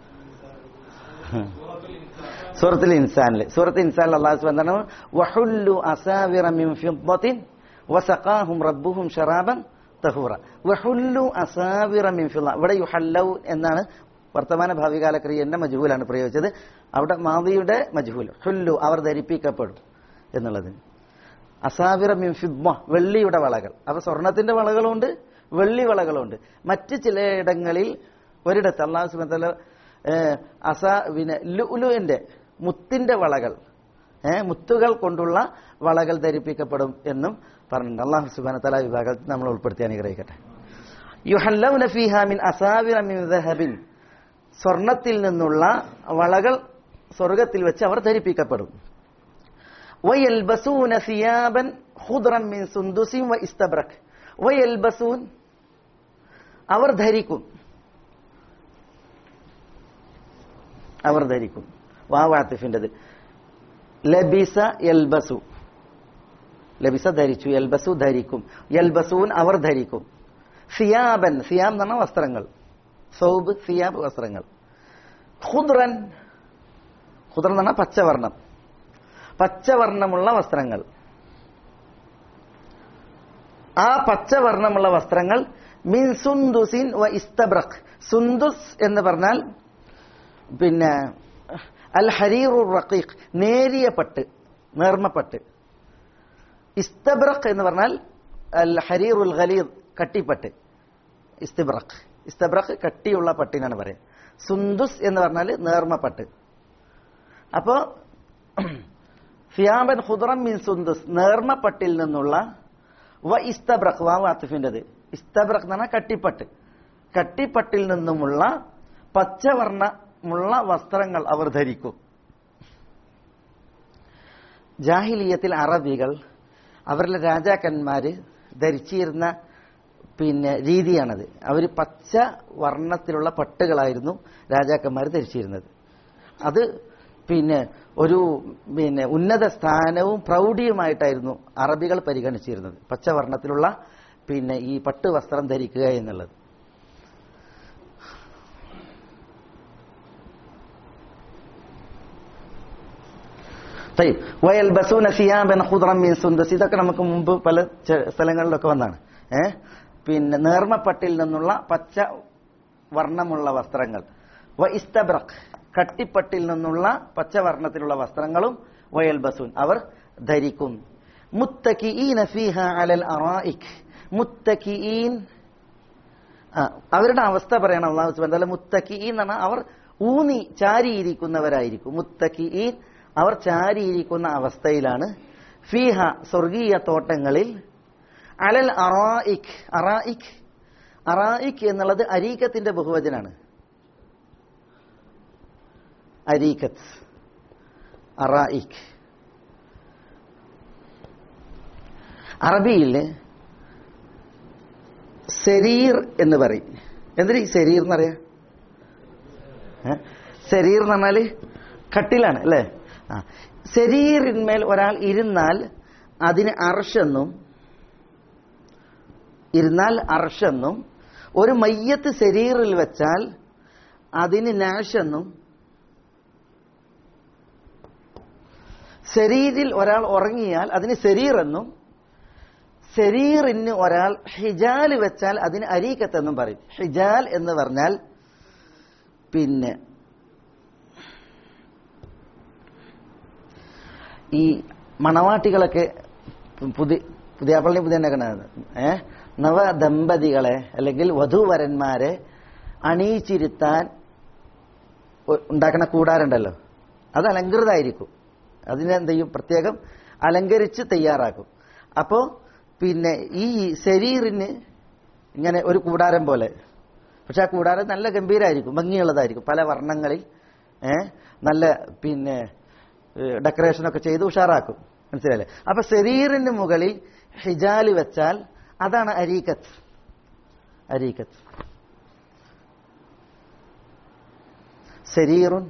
സൂറത്തിൽ ഇൻസാനില് സൂറത്ത് ഇൻസാനിൽ അള്ളാഹു എന്താണ് വഹുല്ലു അസാവിറ മിൻ ഫിദ്ദത്തിൻ വസഖാഹും റബ്ബുഹും ഷറാബൻ തഹൂറ വഹുല്ലു അസാവിറ മിൻ ഫിദ്ദ ഇവിടെ യുഹല്ലൗ എന്നാണ് വർത്തമാന ഭാവികാല ക്രിയന്റെ മജ്ഹൂലാണ് പ്രയോഗിച്ചത് അവിടെ മാവിയുടെ മജ്ഹൂൽ ഹുല്ലു അവർ ധരിപ്പിക്കപ്പെടും എന്നുള്ളത് അസാവിറ മിൻ ഫിദ്ദ വെള്ളിയുടെ വളകൾ അപ്പൊ സ്വർണത്തിന്റെ വളകളുണ്ട് വെള്ളി വളകളുണ്ട് മറ്റ് ചിലയിടങ്ങളിൽ ഒരിടത്ത് അള്ളാഹു സുബത്തല അസ പിന്നെ ലുലുവിന്റെ മുത്തിന്റെ വളകൾ ഏ, മുത്തുകൾ കൊണ്ടുള്ള വളകൾ ധരിപ്പിക്കപ്പെടും എന്നും പറഞ്ഞിട്ടുണ്ട് അള്ളാഹു സുബാന തല വിഭാഗത്തിൽ നമ്മൾ ഉൾപ്പെടുത്തി അനുഗ്രഹിക്കട്ടെ യുഹല്ലൗന ഫീഹാ മിൻ അസാവിറ മിൻ ദഹബിൻ സ്വർണത്തിൽ നിന്നുള്ള വളകൾ സ്വർഗത്തിൽ വെച്ച് അവർ ധരിപ്പിക്കപ്പെടും ويلبسون ثيابا خضرا من سندس واستبرق ويلبسون അവർ ധരിക്കും അവർ ധരിക്കും വാവാത്തിഫിൻ്റെത് ലബിസ യൽബസു ലബിസ ധരിച്ചു യൽബസു ധരിക്കും യൽബസൂൻ അവർ ധരിക്കും സിയാബൻ സിയാബ് എന്ന് പറഞ്ഞാൽ വസ്ത്രങ്ങൾ സൗബ് സിയാബ് വസ്ത്രങ്ങൾ ഖുദ്റൻ ഖുദ്റൻ എന്ന് പറഞ്ഞാൽ പച്ചവർണം പച്ചവർണ്ണമുള്ള വസ്ത്രങ്ങൾ ആ പച്ചവർണ്ണമുള്ള വസ്ത്രങ്ങൾ മിൻ സുന്ദുസിൻ വ ഇസ്തബ്രഖ് സുന്ദുസ് എന്ന് പറഞ്ഞാൽ പിന്നെ അൽ ഹരീറു റഖീഖ് നേരിയ പട്ട് നേർമപ്പട്ട് ഇസ്തബ്രഖ് എന്ന് പറഞ്ഞാൽ അൽ ഹരീറുൽ ഖലീദ് കട്ടിപ്പട്ട് ഇസ്തിബ്രഖ് ഇസ്തബ്രഖ് കട്ടിയുള്ള പട്ടിനാണ് പറയുക സുന്ദുസ് എന്ന് പറഞ്ഞാൽ നേർമപ്പട്ട് അപ്പോ ഫിയാബൻ ഖുദ്റം മിൻ സുന്ദുസ് നേർമപ്പട്ടിൽ നിന്നുള്ള വ ഇസ്തബ്രഖ് വാവ് ആത്തിഫിൻ്റെത് ഇസ്തബ്രഖ് എന്ന് പറഞ്ഞാൽ കട്ടിപ്പട്ട് കട്ടിപ്പട്ടിൽ നിന്നുമുള്ള പച്ചവർണ്ണമുള്ള വസ്ത്രങ്ങൾ അവർ ധരിക്കും ജാഹിലീയത്തിൽ അറബികൾ അവരിലെ രാജാക്കന്മാര് ധരിച്ചിരുന്ന പിന്നെ രീതിയാണത് അവർ പച്ച വർണ്ണത്തിലുള്ള പട്ടുകളായിരുന്നു രാജാക്കന്മാർ ധരിച്ചിരുന്നത് അത് പിന്നെ ഒരു പിന്നെ ഉന്നത സ്ഥാനവും പ്രൗഢിയുമായിട്ടായിരുന്നു അറബികൾ പരിഗണിച്ചിരുന്നത് പച്ചവർണ്ണത്തിലുള്ള പിന്നെ ഈ പട്ട് വസ്ത്രം ധരിക്കുക എന്നുള്ളത് طيب ويلبسون ثيابا خضرا من سندس ഇതൊക്കെ നമുക്ക് മുമ്പ് പല ചെ- സ്ഥലങ്ങളിലൊക്കെ വന്നാണ് ഏ പിന്നെ നേർമപ്പട്ടിൽ നിന്നുള്ള പച്ച വർണ്ണമുള്ള വസ്ത്രങ്ങൾ വ ഇസ്തബ്രഖ് കട്ടിപ്പട്ടിൽ നിന്നുള്ള പച്ചവർണ്ണത്തിലുള്ള വസ്ത്രങ്ങളും വയൽബസൂൻ അവർ ധരിക്കും മുത്തക്കിഈന ഫീഹ അലൽ അറായിക് മുത്തക്കിഈൻ ആ, അവരുടെ അവസ്ഥ പറയണം അള്ളാഹു സുബ്ഹാനഹു വതആല മുത്തക്കിഈൻ എന്ന് പറഞ്ഞാൽ അവർ ഊന്നി ചാരിയിരിക്കുന്നവരായിരിക്കും മുത്തക്കിഈൻ അവർ ചാരിയിരിക്കുന്ന അവസ്ഥയിലാണ് ഫീഹ സ്വർഗീയ തോട്ടങ്ങളിൽ അലൽ അറായിക് അറായിക് അറായിക് എന്നുള്ളത് അരീക്കത്തിന്റെ ബഹുവചനാണ് അരീക്കത്ത് അറായിക് അറബിയിൽ ശരീർ എന്ന് പറയും എന്തിനാ ഈ ശരീർ എന്നറിയാം ഏ? ശരീർ എന്ന് പറഞ്ഞാല് കട്ടിലാണ് അല്ലേ ആ ശരീരിന്മേൽ ഒരാൾ ഇരുന്നാൽ അതിന് അർഷെന്നും ഇരുന്നാൽ അർഷെന്നും ഒരു മയ്യത്ത് ശരീറിൽ വെച്ചാൽ അതിന് നാഷെന്നും ശരീരിൽ ഒരാൾ ഉറങ്ങിയാൽ അതിന് ശരീർ എന്നും ശരീറിന് ഒരാൾ ഹിജാൽ വെച്ചാൽ അതിന് അരീക്കത്ത് എന്നും പറയും ഹിജാൽ എന്ന് പറഞ്ഞാൽ പിന്നെ ഈ മണവാട്ടികളൊക്കെ പുതിയ പുതിയാപ്പള്ളി പുതിയ ഏ നവദമ്പതികളെ അല്ലെങ്കിൽ വധൂവരന്മാരെ അണിയിച്ചിരുത്താൻ ഒ- ഉണ്ടാക്കുന്ന കൂടാറുണ്ടല്ലോ അത് അലങ്കൃതമായിരിക്കും അതിനെന്ത് ചെയ്യും പ്രത്യേകം അലങ്കരിച്ച് തയ്യാറാക്കും അപ്പോ പിന്നെ ഈ ശരീറിന് ഇങ്ങനെ ഒരു കൂടാരം പോലെ പക്ഷെ ആ കൂടാരം നല്ല ഗംഭീരമായിരിക്കും ഭംഗിയുള്ളതായിരിക്കും പല വർണ്ണങ്ങളിൽ ഏ നല്ല പിന്നെ ഡെക്കറേഷനൊക്കെ ചെയ്ത് ഉഷാറാക്കും മനസ്സിലായില്ലേ അപ്പൊ ശരീറിന് മുകളിൽ ഹിജാല് വെച്ചാൽ അതാണ് അരീക്കത്ത് അരീക്കത്ത് ശരീറുൻ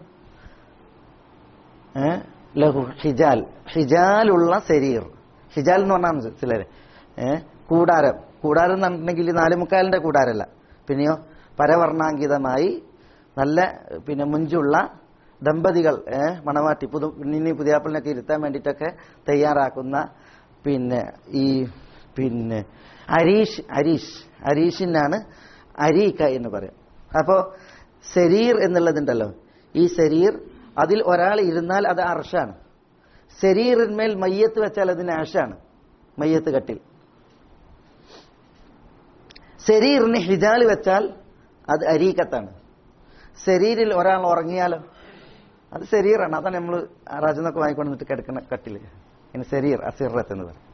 ഏ, ലഹു ഹിജാൽ ഹിജാലുള്ള ശരീർ ഹിജാൽ എന്ന് പറഞ്ഞാൽ മനസ്സിലല്ലേ ഏ കൂടാരം കൂടാരം എന്ന് പറഞ്ഞിട്ടുണ്ടെങ്കിൽ ഈ നാല് മുക്കാലിന്റെ കൂടാരല്ല പിന്നെയോ പരവർണാങ്കിതമായി നല്ല പിന്നെ മുഞ്ചുള്ള ദമ്പതികൾ ഏ, മണവാട്ടി പുതു ഇനി പുതിയാപ്പിളിനൊക്കെ ഇരുത്താൻ വേണ്ടിയിട്ടൊക്കെ തയ്യാറാക്കുന്ന പിന്നെ ഈ പിന്നെ അരീഷ് അരീഷ് അരീഷിനാണ് അരീക്ക എന്ന് പറയും അപ്പോ ശരീർ എന്നുള്ളതുണ്ടല്ലോ ഈ ശരീർ അതിൽ ഒരാൾ ഇരുന്നാൽ അത് അർഷാണ് ശരീറിന്മേൽ മയ്യത്ത് വെച്ചാൽ അതിന് ആഷാണ് മയ്യത്ത് കട്ടിൽ ശരീറിന് ഹിജാല് വെച്ചാൽ അത് അരീക്കത്താണ് ശരീരിൽ ഒരാൾ ഉറങ്ങിയാലോ അത് ശരീറാണ് അതാണ് നമ്മൾ രാജനൊക്കെ വാങ്ങിക്കൊണ്ടിട്ട് കിടക്കുന്ന കട്ടില് ഇനി ശരീർ അസിറത്ത് എന്ന് പറയും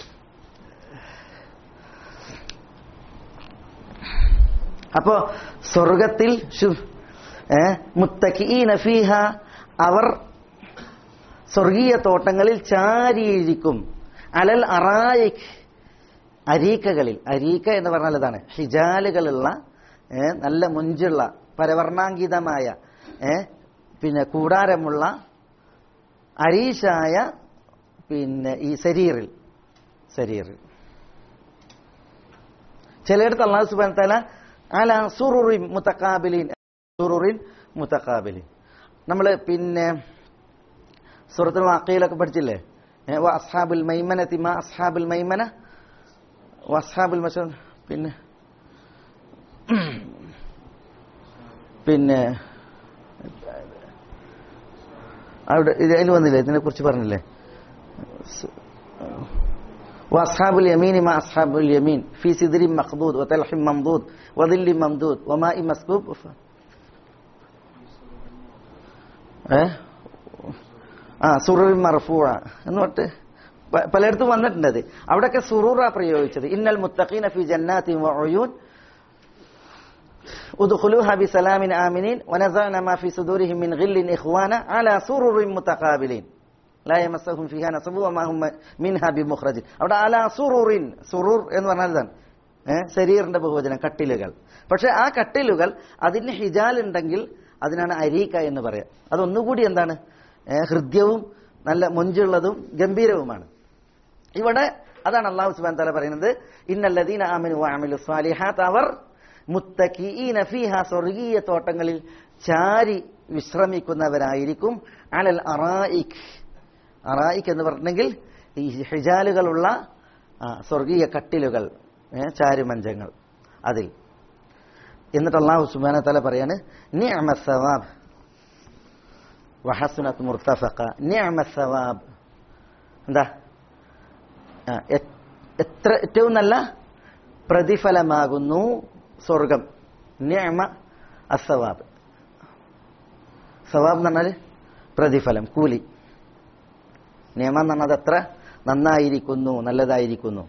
അപ്പോ സ്വർഗത്തിൽ ശു- ഏ, മുത്തഖീന ഫീഹ അവർ സ്വർഗീയ തോട്ടങ്ങളിൽ ചാരിയിരിക്കും അലൽ അറായിക് അരീക്കകളിൽ അരീക്ക എന്ന് പറഞ്ഞാൽ ഇതാണ് ഹിജാലുകളുള്ള ഏ, നല്ല മുഞ്ചുള്ള പരവർണാങ്കിതമായ ഏ, പിന്നെ കൂടാരമുള്ള അരീഷായ പിന്നെ ഈ ശരീറിൽ ശരീറിൽ ചിലയിടത്ത് അള്ളാഹു സുബാൻ തല അല സുറുറിൻ മുത്തക്കാബിലിൻ സുറുറിൻ മുത്തക്കാബിലിൻ നമ്മൾ പിന്നെ സൂറത്തുൽ അക്കയിലൊക്കെ പഠിച്ചില്ലേ ഏ, വ അസ്ഹാബുൽ മൈമന തിമ അസ്ഹാബുൽ മൈമന വ അസ്ഹാബുൽ മഷ പിന്നെ പിന്നെ അവിടെ ഇത് അതിൽ വന്നില്ലേ ഇതിനെ കുറിച്ച് പറഞ്ഞില്ലേ واصحاب اليمين ما اصحاب اليمين في سدر مخضود وطلح ممضود وظل ممدود وماء مسكوب ഏ ആ സുറുറിൻ മർഫൂഴ എന്ന് പറഞ്ഞിട്ട് പ- പലയിടത്തും വന്നിട്ടുണ്ട് അത് അവിടെയൊക്കെ സുറൂറ പ്രയോഗിച്ചത് ഇന്നൽ മുത്തഖീന ഫി ജന്നാത്തി വഉയൂൻ ادخلوها بسلام آمنين ونزعنا ما في صدورهم من غل إخوانا على سرر متقابلين لا يمسهم فيها نصب وما هم منها بمخرج അവിടെ അല സുറൂറിൻ സുറൂർ എന്ന് പറഞ്ഞാൽ ഇതാണ് ഏഹ് ശരീറിന്റെ ബഹുവചനം കട്ടിലുകൾ പക്ഷെ ആ കട്ടിലുകൾ അതിന് ഹിജാൽ ഉണ്ടെങ്കിൽ അതിനാണ് അരീക്ക എന്ന് പറയാം അതൊന്നുകൂടി എന്താണ് ഏഹ് ഹൃദ്യവും നല്ല മൊഞ്ചുള്ളതും ഗംഭീരവുമാണ് ഇവിടെ അതാണ് അള്ളാഹു സുബാൻ തല പറയുന്നത് ഇന്നല്ലദീന ആമിനു വഅമിലു സ്വാലിഹാത്ത് അവർ മുത്തഖീന ഫീഹ സ്വർഗീയ തോട്ടങ്ങളിൽ ചാരി വിശ്രമിക്കുന്നവരായിരിക്കും അലൽ അറായിക് അറായിക് എന്ന് പറഞ്ഞെങ്കിൽ ഈ ഹിജാലുകളുള്ള ആ, സ്വർഗീയ കട്ടിലുകൾ ഏ, ചാരുമഞ്ചങ്ങൾ അതിൽ എന്നിട്ട് അള്ളാഹു സുബാന തല പറയാണ് നിഅമ സവാബ് വഹസുനത്ത് മുർത്തഫഖ നിഅമ സവാബ് എന്താ ആ, എ- എത്ര ഏറ്റവും നല്ല പ്രതിഫലമാകുന്നു സ്വർഗം നിയമ അസവാബ് സവാബ് എന്ന് പറഞ്ഞാൽ പ്രതിഫലം കൂലി നിയമം എന്ന് പറഞ്ഞത് എത്ര നന്നായിരിക്കുന്നു നല്ലതായിരിക്കുന്നു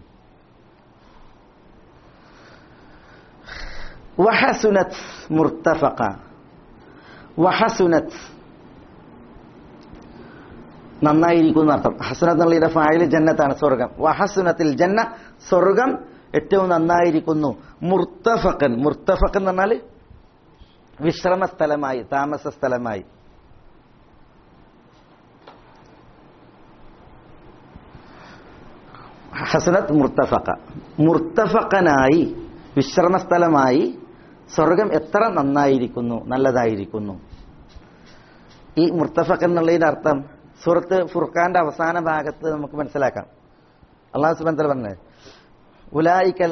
വഹസുനത്ത് മുർത്തഫഖ വഹസുനത്ത് നന്നായിരിക്കും എന്നർത്ഥം ഹസനത്ത് എന്നുള്ളതിന്റെ ഫായിൽ ജന്നത്താണ് സ്വർഗം വഹസുനത്തിൽ ജന്ന സ്വർഗം ഏറ്റവും നന്നായിരിക്കുന്നു മുർത്തഫക്കൻ മുർത്തഫക്കൻ എന്ന് പറഞ്ഞാൽ വിശ്രമ സ്ഥലമായി താമസ സ്ഥലമായി ഹസനത്ത് മുർത്തഫക്ക മുർത്തഫക്കനായി വിശ്രമ സ്ഥലമായി സ്വർഗം എത്ര നന്നായിരിക്കുന്നു നല്ലതായിരിക്കുന്നു ഈ മുർത്തഫക്ക് എന്നുള്ളതിന്റെ അർത്ഥം സൂറത്ത് ഫുർഖാന്റെ അവസാന ഭാഗത്ത് നമുക്ക് മനസ്സിലാക്കാം അള്ളാഹു സുബാൻ തല പറഞ്ഞത് ഉലായിക്കൽ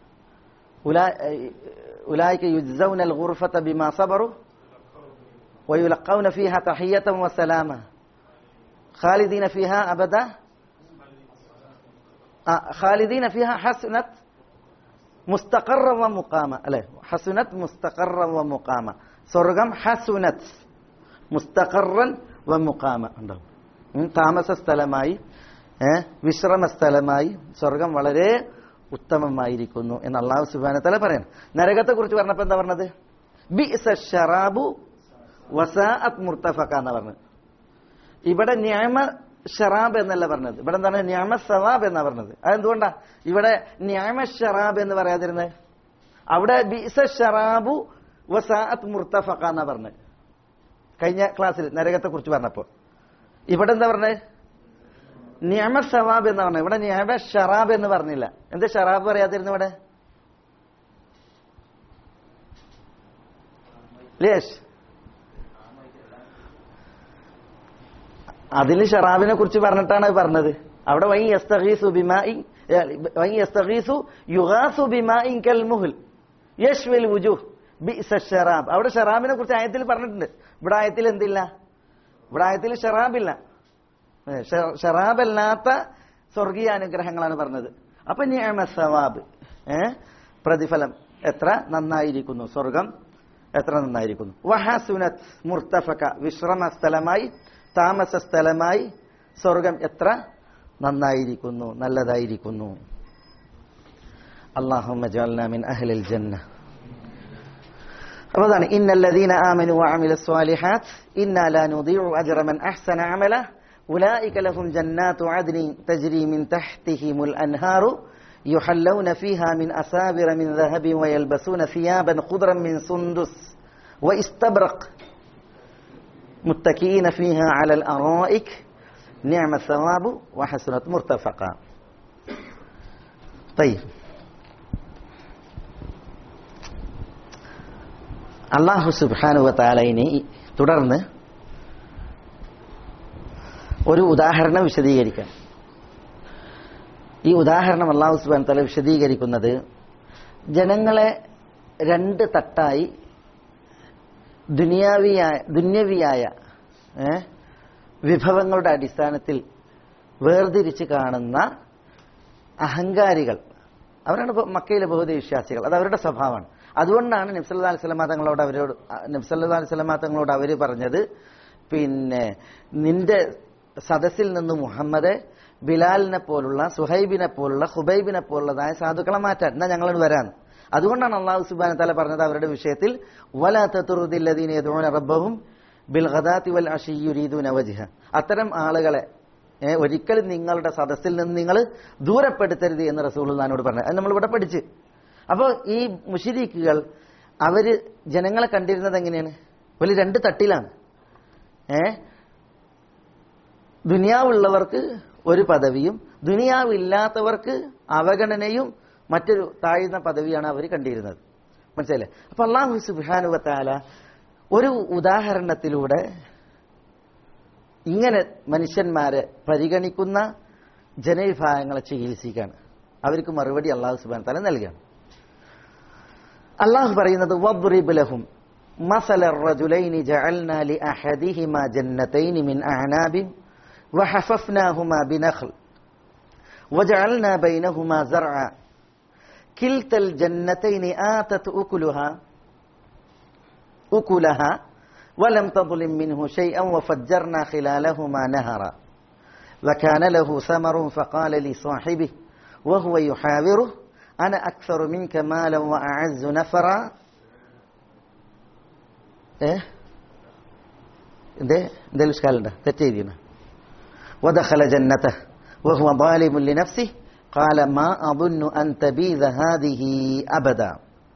ഉലായിക്ക യുജ്സൗന الغرفة بما صبروا ويلقون فيها تحية وسلاما خالدين فيها أبدا آه، خالدين فيها حسنت مستقرا ومقاما അല്ലെ حسنت مستقرا ومقاما സ്വർഗം ഹസുനത്ത് മുസ്തഖറൻ വ മുഖാമ ഉണ്ടാവും ഉം, താമസ സ്ഥലമായി ഏ വിശ്രമ സ്ഥലമായി സ്വർഗം വളരെ ഉത്തമമായിരിക്കുന്നു എന്ന് അള്ളാഹു സുബാന തല പറയാം നരകത്തെ കുറിച്ച് പറഞ്ഞപ്പോ എന്താ പറഞ്ഞത് ബി ഷറാബു വസാഅത്ത് മുർത്തഫക്ക എന്ന് പറഞ്ഞത് ഇവിടെ ന്യാമ ഷറാബ് എന്നല്ല പറഞ്ഞത് ഇവിടെ എന്താണ് ന്യാമ സവാബ് എന്നാ പറഞ്ഞത് അതെന്തുകൊണ്ടാ ഇവിടെ ന്യാമ ഷറാബ് എന്ന് പറയാതിരുന്നത് അവിടെ ബിസ ഷറാബു വസാഅത്ത് മുർത്തഫക്ക എന്നാ പറഞ്ഞത് കഴിഞ്ഞ ക്ലാസ്സിൽ നരകത്തെ കുറിച്ച് പറഞ്ഞപ്പോ ഇവിടെ എന്താ പറഞ്ഞത് ന്യാമ സവാബ് എന്ന് പറഞ്ഞത് ഇവിടെ ന്യാമ ഷറാബ് എന്ന് പറഞ്ഞില്ല എന്താ ഷറാബ് പറയാതിരുന്നു ഇവിടെ ലേഷ് അതിൽ ഷറാബിനെ കുറിച്ച് പറഞ്ഞിട്ടാണ് പറഞ്ഞത് അവിടെ വൈ യസ്തഗീസു ബിമായി വൈ യസ്തഗീസു യുഗാസു ബിമായി കൽ മുഹുൽ യശ്വിൽ വുജൂഹ് ബിസ ഷറാബ് അവിടെ ഷറാബിനെ കുറിച്ച് ആയത്തിൽ പറഞ്ഞിട്ടുണ്ട് ഇവിടെ ആയത്തിൽ എന്തില്ല ഇവിടെ ആയത്തിൽ ഷറാബില്ല ഏ, ഷ- ഷറാബല്ലാത്ത സ്വർഗീയ അനുഗ്രഹങ്ങളാണ് പറഞ്ഞത് അപ്പൊ നിയമ സവാബ് ഏ പ്രതിഫലം എത്ര നന്നായിരിക്കുന്നു സ്വർഗം എത്ര നന്നായിരിക്കുന്നു വഹസുനത്ത് മുർത്തഫക വിശ്രമ സ്ഥലമായി താമസ സ്ഥലമായി സ്വർഗം എത്ര നന്നായിരിക്കുന്നു നല്ലതായിരിക്കുന്നു اللهم اجعلنا من أهل الجنة أبدا إن الذين آمنوا وعملوا الصالحات إنا لا نضيع أجر من أحسن عمله أولئك لهم جنات عدن تجري من تحتهم الأنهار يحلون فيها من أسابر من ذهب ويلبسون ثيابا خضرا من سندس واستبرق متكئين فيها على الأرائك نعم الثواب وحسنت مرتفقا طيب അള്ളാഹു സുബാനുവത്താലയിനെ തുടർന്ന് ഒരു ഉദാഹരണം വിശദീകരിക്കാം ഈ ഉദാഹരണം അള്ളാഹു സുബാൻ തല വിശദീകരിക്കുന്നത് ജനങ്ങളെ രണ്ട് തട്ടായി ദുനിയാവിയായ ദുന്യവിയായ ഏ, വിഭവങ്ങളുടെ അടിസ്ഥാനത്തിൽ വേർതിരിച്ച് കാണുന്ന അഹങ്കാരികൾ അവരാണ് ഇപ്പൊ മക്കയിലെ ബഹുദ വിശ്വാസികൾ അത് അവരുടെ സ്വഭാവമാണ് അതുകൊണ്ടാണ് നബ്സല്ലാ അലൈഹി സ്വലമാ തങ്ങളോട് അവരോട് നബ്സല്ലാ അലൈഹി സ്വലമാ തങ്ങളോട് അവർ പറഞ്ഞത് പിന്നെ നിന്റെ സദസ്സിൽ നിന്ന് മുഹമ്മദ് ബിലാലിനെ പോലുള്ള സുഹൈബിനെ പോലുള്ള ഹുബൈബിനെ പോലുള്ളതായ സാധുക്കളെ മാറ്റാൻ എന്നാ ഞങ്ങളോട് വരാൻ അതുകൊണ്ടാണ് അള്ളാഹു സുബാന തല പറഞ്ഞത് അവരുടെ വിഷയത്തിൽ വലാത്തറുദില്ലദീന റബ്ബഹും ബിൽ ഖദാത്തി വൽ അഷിയുരീദൂന വജിഹ അത്തരം ആളുകളെ ഏ, ഒരിക്കലും നിങ്ങളുടെ സദസ്സിൽ നിന്ന് നിങ്ങൾ ദൂരപ്പെടുത്തരുത് എന്ന് റസൂൽനോട് പറഞ്ഞു അത് നമ്മളിവിടെ പഠിച്ച് അപ്പോൾ ഈ മുഷിരീക്കുകൾ അവര് ജനങ്ങളെ കണ്ടിരുന്നത് എങ്ങനെയാണ് വലിയ രണ്ട് തട്ടിലാണ് ഏ ദുനിയാവുള്ളവർക്ക് ഒരു പദവിയും ദുനിയാവില്ലാത്തവർക്ക് അവഗണനയും മറ്റൊരു താഴ്ന്ന പദവിയാണ് അവർ കണ്ടിരുന്നത് മനസ്സിലല്ലേ അപ്പൊ അള്ളാഹു സുബാനുവത്താല ഒരു ഉദാഹരണത്തിലൂടെ ഇങ്ങനെ മനുഷ്യന്മാരെ പരിഗണിക്കുന്ന ജനവിഭാഗങ്ങളെ ചികിത്സിക്കാണ് അവർക്ക് മറുപടി അള്ളാഹു സുബാൻ തല നൽകുകയാണ് അള്ളാഹു പറയുന്നത് വദ്രിബ് ലഹും مثل الرجلين جعلنا لأحدهما جنتين من أعناب وحففناهما بنخل وجعلنا بينهما زرعا كلتا الجنتين آتت أكلها أكلها ولم تظلم منه شيئا وفجرنا خلالهما نهرا وكان له ثمر فقال لصاحبه وهو يحاوره أنا أكثر منك مالا وأعز نفرا إيه ده ده الإشكال ده تتيدينا ودخل جنته وهو ظالم لنفسه قال ما أظن أن تبيذ هذه أبدا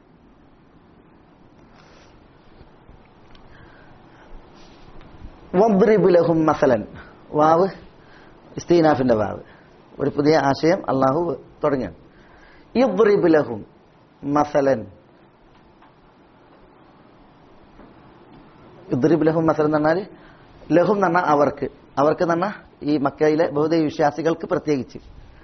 വദ്രിബ് ലഹും മസലൻ വാവ് ഇസ്തീനാഫിന്റെ വാവ് ഒരു പുതിയ ആശയം അള്ളാഹു തുടങ്ങിയാണ് ഇദ്രിബ് ലഹും മസലൻ ഇദ്രിബ് ലഹും മസലൻ എന്ന് പറഞ്ഞാൽ ലഹും എന്ന് പറഞ്ഞാൽ അവർക്ക് അവർക്ക് എന്ന് പറഞ്ഞാൽ ഈ മക്കയിലെ ബൗദ്ധ വിശ്വാസികൾക്ക് പ്രത്യേകിച്ച്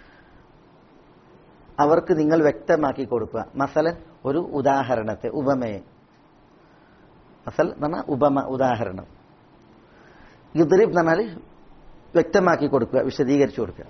അവർക്ക് നിങ്ങൾ വ്യക്തമാക്കി കൊടുക്കുക മസലൻ ഒരു ഉദാഹരണത്തെ ഉപമയെ മസൽ എന്ന് പറഞ്ഞാൽ ഉപമ ഉദാഹരണം ഇദ്രിബ് എന്ന് പറഞ്ഞാൽ വ്യക്തമാക്കി കൊടുക്കുക വിശദീകരിച്ചു കൊടുക്കുക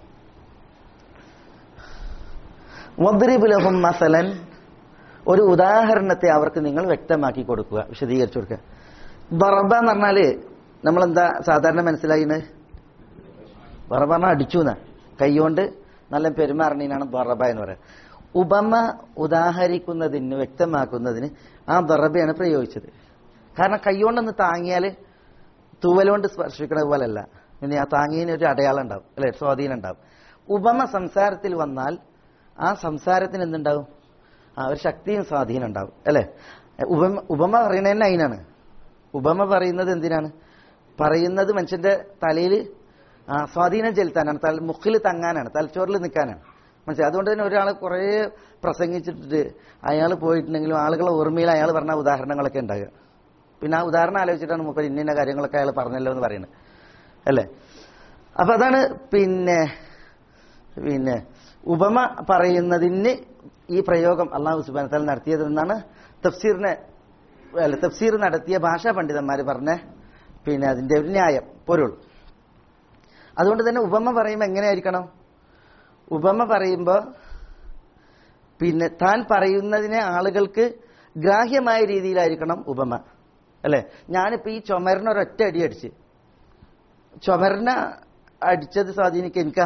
വദ്രിബ് ലഹും മസലൻ ഒരു ഉദാഹരണത്തെ അവർക്ക് നിങ്ങൾ വ്യക്തമാക്കി കൊടുക്കുക വിശദീകരിച്ചു കൊടുക്കുക ബറബ എന്ന് പറഞ്ഞാല് നമ്മളെന്താ സാധാരണ മനസ്സിലായിന്ന് ബറബ പറഞ്ഞാൽ അടിച്ചു എന്നാ കൈകൊണ്ട് നല്ല പെരുമാറണീനാണ് ദറബ എന്ന് പറയുന്നത് ഉപമ ഉദാഹരിക്കുന്നതിന് വ്യക്തമാക്കുന്നതിന് ആ ദറബയാണ് പ്രയോഗിച്ചത് കാരണം കൈകൊണ്ടൊന്ന് താങ്ങിയാൽ തൂവലുകൊണ്ട് സ്പർശിക്കുന്നത് പോലല്ല പിന്നെ ആ താങ്ങിയതിന് ഒരു അടയാളം ഉണ്ടാവും അല്ലെ സ്വാധീനം ഉണ്ടാവും ഉപമ സംസാരത്തിൽ വന്നാൽ ആ സംസാരത്തിന് എന്തുണ്ടാവും ആ ഒരു ശക്തിയും സ്വാധീനം ഉണ്ടാവും അല്ലെ ഉപമ ഉപമ പറയുന്നതന്നെ അതിനാണ് ഉപമ പറയുന്നത് എന്തിനാണ് പറയുന്നത് മനുഷ്യന്റെ തലയിൽ ആ സ്വാധീനം ചെലുത്താനാണ് തല മുക്കിൽ തങ്ങാനാണ് തലച്ചോറിൽ നിൽക്കാനാണ് മനസ്സിലായി അതുകൊണ്ട് തന്നെ ഒരാൾ കുറേ പ്രസംഗിച്ചിട്ട് അയാൾ പോയിട്ടുണ്ടെങ്കിലും ആളുകളെ ഓർമ്മയിൽ അയാൾ പറഞ്ഞ ഉദാഹരണങ്ങളൊക്കെ ഉണ്ടാകുക പിന്നെ ആ ഉദാഹരണം ആലോചിച്ചിട്ടാണ് മുപ്പത് ഇന്ന കാര്യങ്ങളൊക്കെ അയാൾ പറഞ്ഞല്ലോ എന്ന് പറയുന്നത് അല്ലേ അപ്പൊ അതാണ് പിന്നെ പിന്നെ ഉപമ പറയുന്നതിന് ഈ പ്രയോഗം അള്ളാഹു സുബാനത്താൽ നടത്തിയതെന്നാണ് തഫ്സീറിനെ അല്ല തഫ്സീർ നടത്തിയ ഭാഷാ പണ്ഡിതന്മാർ പറഞ്ഞ പിന്നെ അതിന്റെ ഒരു ന്യായം പൊരുൾ അതുകൊണ്ട് തന്നെ ഉപമ പറയുമ്പോൾ എങ്ങനെയായിരിക്കണം ഉപമ പറയുമ്പോൾ പിന്നെ താൻ പറയുന്നതിനെ ആളുകൾക്ക് ഗ്രാഹ്യമായ രീതിയിലായിരിക്കണം ഉപമ അല്ലെ ഞാനിപ്പോ ഈ ചുമരിന് ഒരൊറ്റ അടി അടിച്ച് ചുമരിനെ അടിച്ചത് സ്വാധീനിക്കുക എനിക്കാ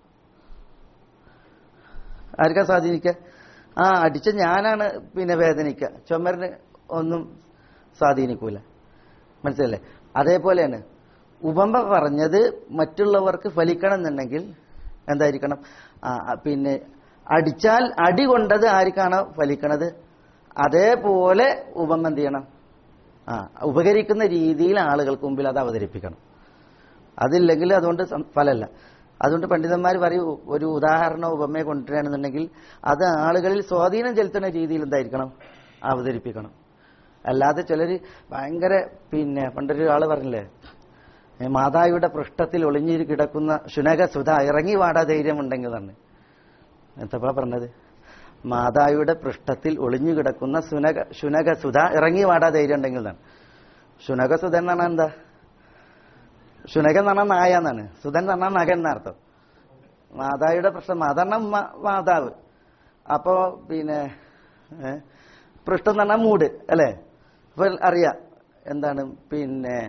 ആർക്കാ സ്വാധീനിക്കുക ആ അടിച്ച ഞാനാണ് പിന്നെ വേദനിക്കുക ചുമരിന് ഒന്നും സ്വാധീനിക്കൂല മനസ്സിലല്ലേ അതേപോലെയാണ് ഉപമ പറഞ്ഞത് മറ്റുള്ളവർക്ക് ഫലിക്കണം എന്നുണ്ടെങ്കിൽ എന്തായിരിക്കണം ആ, ആ, പിന്നെ അടിച്ചാൽ അടി കൊണ്ടത് ആർക്കാണോ ഫലിക്കണത് അതേപോലെ ഉപമ എന്ത് ചെയ്യണം ആ ഉപകരിക്കുന്ന രീതിയിൽ ആളുകൾക്ക് മുമ്പിൽ അത് അവതരിപ്പിക്കണം അതില്ലെങ്കിൽ അതുകൊണ്ട് സം- ഫലമല്ല അതുകൊണ്ട് പണ്ഡിതന്മാർ പറയും ഒരു ഉദാഹരണ ഉപമയെ കൊണ്ടുവരികയാണെന്നുണ്ടെങ്കിൽ അത് ആളുകളിൽ സ്വാധീനം ചെലുത്തുന്ന രീതിയിൽ എന്തായിരിക്കണം അവതരിപ്പിക്കണം അല്ലാതെ ചിലർ ഭയങ്കര പിന്നെ പണ്ടൊരു ആള് പറഞ്ഞില്ലേ ഏ, മാതാവിയുടെ പൃഷ്ഠത്തിൽ ഒളിഞ്ഞിരി കിടക്കുന്ന ശുനക സുധ ഇറങ്ങി വാടാ ധൈര്യമുണ്ടെങ്കിൽ തന്നെ എന്തപ്പാ പറഞ്ഞത് മാതാവിയുടെ പൃഷ്ഠത്തിൽ ഒളിഞ്ഞു കിടക്കുന്ന സുനക ശുനക സുധ ഇറങ്ങി വാടാ ധൈര്യം ഉണ്ടെങ്കിൽ തന്നെ ശുനക സുധ എന്ന് പറഞ്ഞാൽ എന്താ ശുനകൻ എന്ന് പറഞ്ഞാൽ നായ എന്നാണ് സുധൻ എന്ന് പറഞ്ഞാൽ നഗൻ എന്നർത്ഥം മാതാവിയുടെ പ്രശ്നം മാതാന്ന മാതാവ് അപ്പോ പിന്നെ ഏ, പൃഷ്ഠം എന്ന് പറഞ്ഞാൽ മൂട് അല്ലേ അപ്പൊ അറിയാം എന്താണ് പിന്നെ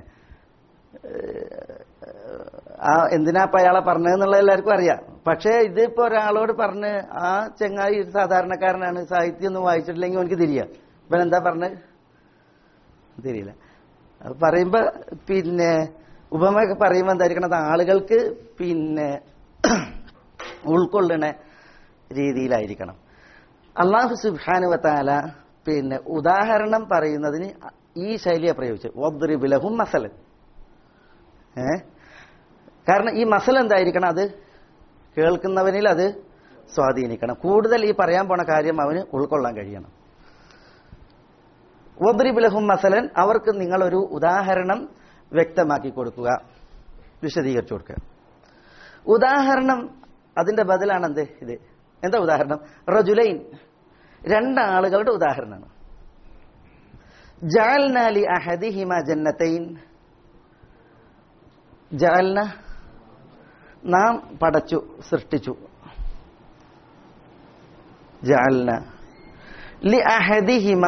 ആ എന്തിനാ ഇപ്പൊ അയാളെ പറഞ്ഞതെന്നുള്ളത് എല്ലാവർക്കും അറിയാം പക്ഷേ ഇതിപ്പോ ഒരാളോട് പറഞ്ഞ് ആ ചെങ്ങായി ഒരു സാധാരണക്കാരനാണ് സാഹിത്യം ഒന്നും വായിച്ചിട്ടില്ലെങ്കിൽ എനിക്ക് തിരിയാ ഇവൻ എന്താ പറഞ്ഞത് തിരിയില്ല അത് പറയുമ്പോ പിന്നെ ഉപമയൊക്കെ പറയുമ്പോ എന്തായിരിക്കണം അത് ആളുകൾക്ക് പിന്നെ ഉൾക്കൊള്ളുന്ന രീതിയിലായിരിക്കണം അള്ളാഹു സുബാനുവത്താല പിന്നെ ഉദാഹരണം പറയുന്നതിന് ഈ ശൈലിയെ പ്രയോഗിച്ചു ഒബ്രിബിലഹും മസലൻ ഏ കാരണം ഈ മസൽ എന്തായിരിക്കണം അത് കേൾക്കുന്നവനിൽ അത് സ്വാധീനിക്കണം കൂടുതൽ ഈ പറയാൻ പോണ കാര്യം അവന് ഉൾക്കൊള്ളാൻ കഴിയണം ഒബ്രിബിലഹും മസലൻ അവർക്ക് നിങ്ങളൊരു ഉദാഹരണം വ്യക്തമാക്കി കൊടുക്കുക വിശദീകരിച്ചു കൊടുക്കുക ഉദാഹരണം അതിന്റെ ബദലാണ് എന്ത് ഇത് എന്താ ഉദാഹരണം റജുലൈൻ രണ്ടാളുകളുടെ ഉദാഹരണമാണ് ജാൽനാലി അഹദിഹിമ ജന്നത്തൈൻ ജാൽന നാം പടച്ചു സൃഷ്ടിച്ചു ജാൽന ലി അഹദിഹിമ